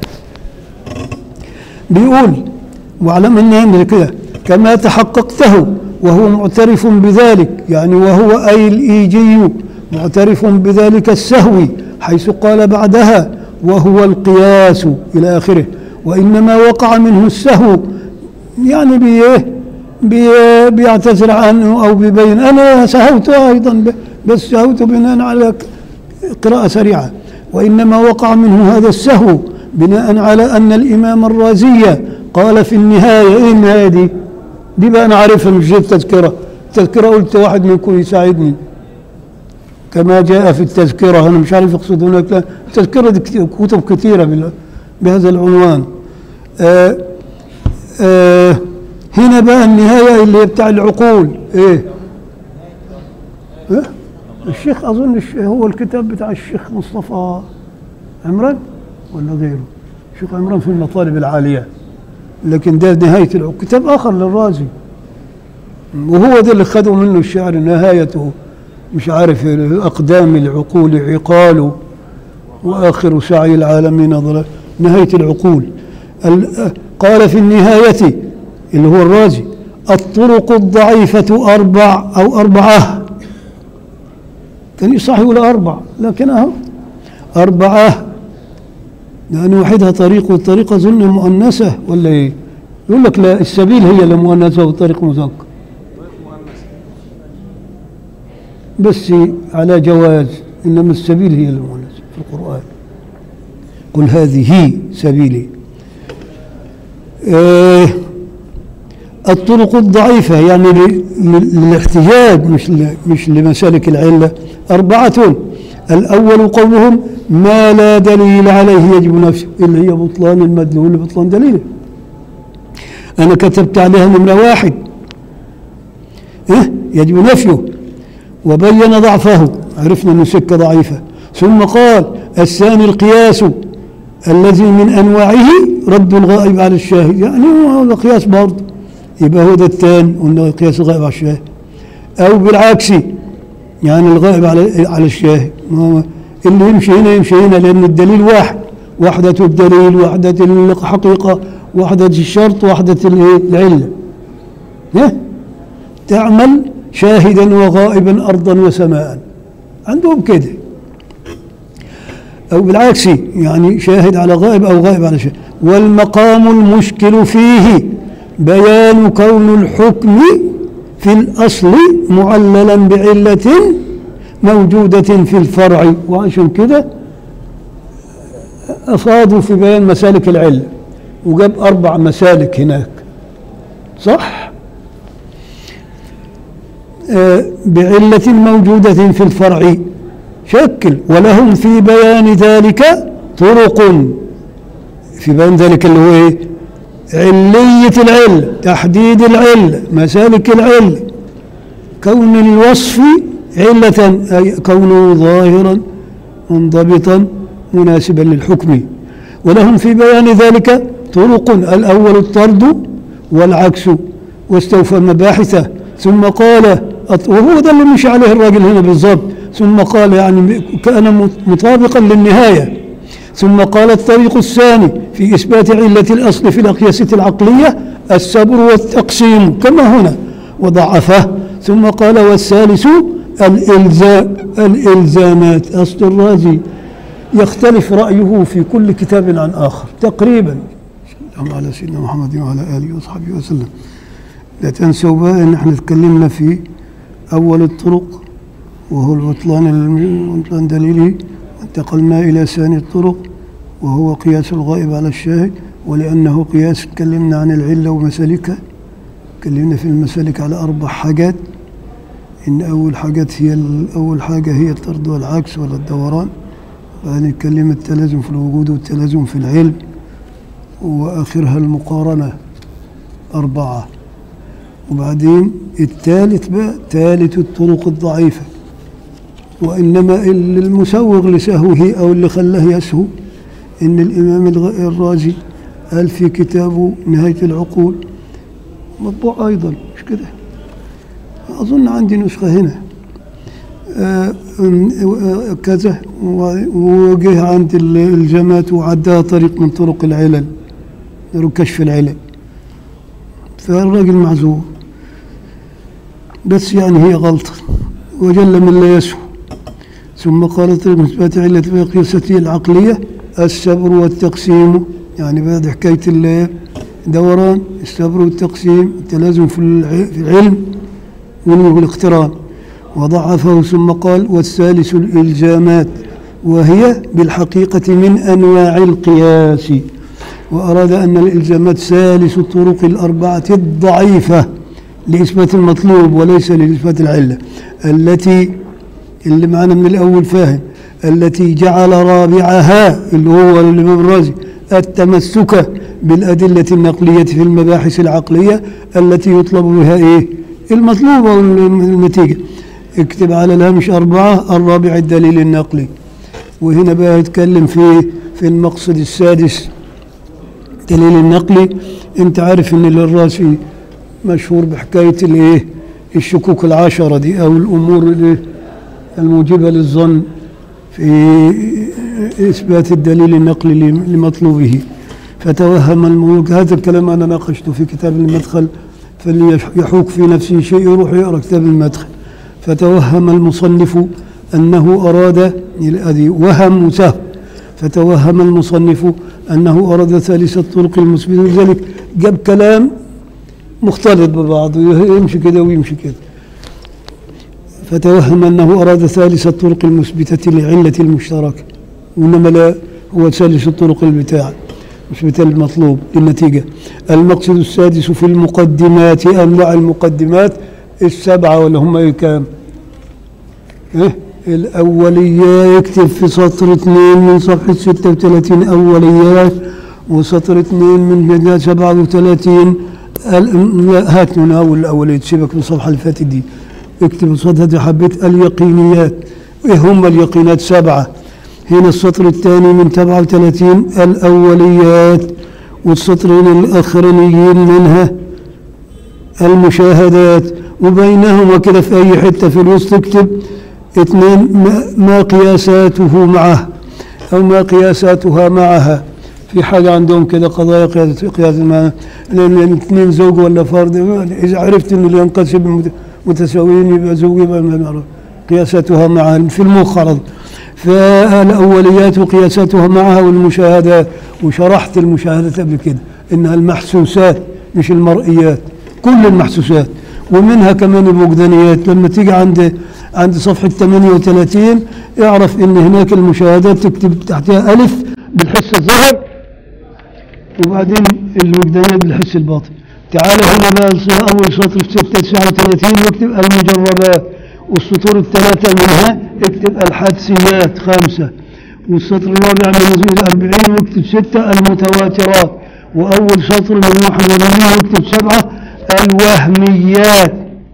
Speaker 3: بيقول واعلم ان امر كده كما تحققته وهو معترف بذلك يعني وهو اي الايجي معترف بذلك السهوي حيث قال بعدها وهو القياس الى اخره وانما وقع منه السهو يعني بيه بي- بيعتذر عنه او بيبين انا سهوت ايضا ب- بس سهوت بناء على ك- قراءه سريعه وانما وقع منه هذا السهو بناء على ان الامام الرازي قال في النهايه ايه النهايه دي؟ دي بقى انا عارفها مش زي التذكره التذكره قلت واحد منكم يساعدني كما جاء في التذكره انا مش عارف اقصد هناك لا التذكره دي كتير- كتب كثيره بال- بهذا العنوان آه آه هنا بقى النهايه اللي هي بتاع العقول ايه؟ إيه؟ الشيخ اظن الش- هو الكتاب بتاع الشيخ مصطفى عمران ولا غيره؟ الشيخ عمران في المطالب العاليه لكن ده نهايه العقول كتاب اخر للرازي وهو ده اللي خدوا منه الشعر نهايته مش عارف اقدام العقول عقال واخر سعي العالمين ضلال نهايه العقول ال- قال في النهايه اللي هو الرازي الطرق الضعيفه اربع او اربعه كان يصح يقول أربع لكن أهو أربعة لأن وحدها طريق والطريق أظن مؤنثة ولا إيه؟ يقول لك لا السبيل هي اللي مؤنثة والطريق مذكر بس على جواز إنما السبيل هي المؤنثة في القرآن قل هذه سبيلي آه الطرق الضعيفة يعني ل- ل- للاحتجاج مش ل- مش لمسالك العلة أربعة الأول قولهم ما لا دليل عليه يجب نفسه اللي هي بطلان المدلول بطلان دليله أنا كتبت عليها نمرة واحد إيه؟ يجب نفيه وبين ضعفه عرفنا أنه سكة ضعيفة ثم قال الثاني القياس الذي من أنواعه رد الغائب على الشاهد يعني هو القياس برضه يبقى هو ده الثاني قلنا قياس الغائب على الشاهد أو بالعكس يعني الغائب على على الشاهد ما هو اللي يمشي هنا يمشي هنا لأن الدليل واحد وحدة الدليل وحدة الحقيقة وحدة الشرط وحدة الإيه؟ العلة ها؟ تعمل شاهدا وغائبا أرضا وسماء عندهم كده أو بالعكس يعني شاهد على غائب أو غائب على شاهد والمقام المشكل فيه بيان كون الحكم في الأصل معللا بعلة موجودة في الفرع وعشان كده أفاضوا في بيان مسالك العلة وجاب أربع مسالك هناك صح؟ آه، بعلة موجودة في الفرع شكل ولهم في بيان ذلك طرق في بيان ذلك اللي هو ايه علية العلة تحديد العلة مسالك العلة كون الوصف علة أي كونه ظاهرا منضبطا مناسبا للحكم ولهم في بيان ذلك طرق الأول الطرد والعكس واستوفى مباحثه ثم قال أط- وهو ده اللي مشي عليه الراجل هنا بالضبط ثم قال يعني كان مطابقا للنهايه ثم قال الطريق الثاني في اثبات عله الاصل في الاقياسه العقليه الصبر والتقسيم كما هنا وضعفه ثم قال والثالث الالزام الالزامات اصل الرازي يختلف رايه في كل كتاب عن اخر تقريبا اللهم على سيدنا محمد وعلى اله وصحبه وسلم لا تنسوا بقى ان احنا اتكلمنا في اول الطرق وهو البطلان البطلان دليله انتقلنا الى ثاني الطرق وهو قياس الغائب على الشاهد ولانه قياس اتكلمنا عن العله ومسالكها اتكلمنا في المسالك على اربع حاجات ان اول حاجات هي اول حاجه هي الطرد والعكس ولا الدوران بعدين اتكلم التلازم في الوجود والتلازم في العلم واخرها المقارنه اربعه وبعدين الثالث بقى ثالث الطرق الضعيفة وإنما اللي المسوغ لسهوه أو اللي خلاه يسهو إن الإمام الغ- الرازي قال في كتابه نهاية العقول مطبوع أيضا مش كده أظن عندي نسخة هنا آه، آه، كذا و- وجه عند ال- الجامعات وعدها طريق من طرق العلل طرق كشف العلل فالراجل معذور بس يعني هي غلطة وجل من لا يسهو ثم قال طريق مثبات علة في قياسته العقلية السبر والتقسيم يعني بعد حكاية ال- دوران السبر والتقسيم التلازم في الع- في العلم والاقتران وضعفه ثم قال والثالث الإلزامات وهي بالحقيقة من أنواع القياس وأراد أن الإلزامات ثالث الطرق الأربعة الضعيفة لإثبات المطلوب وليس لإثبات العلة التي اللي معنا من الأول فاهم التي جعل رابعها اللي هو الإمام الرازي التمسك بالأدلة النقلية في المباحث العقلية التي يطلب بها إيه المطلوب والنتيجة اكتب على الهامش أربعة الرابع الدليل النقلي وهنا بقى يتكلم في في المقصد السادس الدليل النقلي انت عارف ان الراسي مشهور بحكاية الايه الشكوك العشرة دي او الامور الايه الموجبة للظن في اثبات الدليل النقلي لمطلوبه فتوهم الملوك هذا الكلام انا ناقشته في كتاب المدخل فاللي يحوك في نفسه شيء يروح يقرا كتاب المدخل فتوهم المصنف انه اراد هذه وهم وسهو فتوهم المصنف انه اراد ثالث الطرق المثبته لذلك جاب كلام مختلط ببعضه يمشي كده ويمشي كده فتوهم انه اراد ثالث الطرق المثبته لعله المشترك وانما لا هو ثالث الطرق البتاع مثبته المطلوب للنتيجه المقصد السادس في المقدمات انواع المقدمات السبعه ولا هم ايه كام؟ إيه؟ الأولية يكتب في سطر اثنين من صفحة ستة وثلاثين أوليات وسطر اثنين من سبعة وثلاثين لا هات من أول الأولية سيبك من الصفحة اللي فاتت دي اكتب السطر هذا حبيت اليقينيات إيه هم اليقينات سبعة هنا السطر الثاني من سبعة وثلاثين الأوليات والسطرين الأخرانيين منها المشاهدات وبينهما كده في أي حتة في الوسط اكتب اثنين ما- ما قياساته معه أو ما قياساتها معها في حاجة عندهم كده قضايا قياس قياس ما لأن اثنين زوج ولا فرد إذا عرفت إنه اللي ينقسم مت- متساويين يبقى زوج يبقى ما نعرف قياساتها معها في المخرج فالأوليات وقياساتها معها والمشاهدات وشرحت المشاهدات قبل كده إنها المحسوسات مش المرئيات كل المحسوسات ومنها كمان الوجدانيات لما تيجي عند عند صفحة 38 اعرف ان هناك المشاهدات تكتب تحتها ألف بالحس الظاهر وبعدين الوجدانيات بالحس الباطن تعال هنا بقى أول سطر في 39 واكتب المجربات والسطور الثلاثة منها اكتب الحدسيات خمسة والسطر الرابع من نزول أربعين واكتب ستة المتواترات وأول سطر من واحد وثمانين واكتب سبعة الوهميات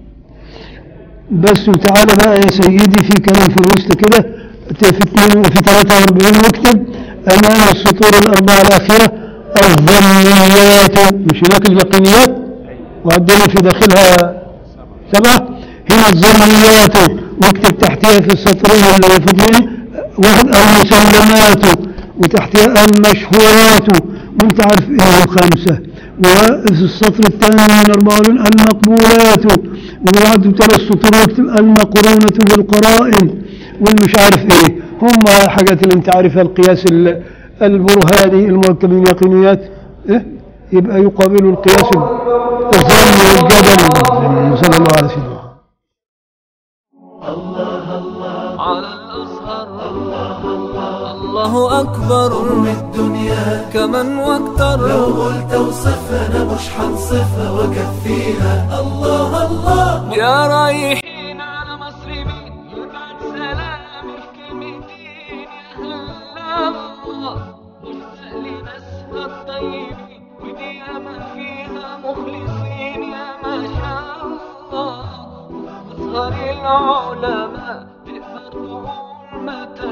Speaker 3: بس وتعالى بقى يا سيدي في كلام في الوسط كده في اثنين وفي 43 واكتب امام السطور الاربعه الاخيره الظنيات مش هناك اليقينيات وعندنا في داخلها سبعه هنا الظنيات واكتب تحتها في السطرين اللي فاضلين واحد المسلمات وتحتها المشهورات وانت عارف ايه الخمسه وفي السطر الثاني من 44 المقبولات وبعد ثلاث سطور يكتب المقرونة بالقرائن والمش عارف ايه هم حاجات اللي انت عارفها القياس ال- البرهاني المركب من يقينيات إيه؟ يبقى يقابل القياس الظن والجدل صلى الله عليه وسلم
Speaker 1: على الأزهر الله أكبر
Speaker 2: الدنيا
Speaker 1: كمن واكتر
Speaker 2: لو قلت اوصفها مش حنصفها وكفيها الله الله
Speaker 1: يا رايحين على مصر مين يبعت سلامي في كلمتين يا هلا الله اشتاق لناسها الطيبين ودي ياما فيها مخلصين يا ما شاء الله أزهر العلماء تقدر تقول متى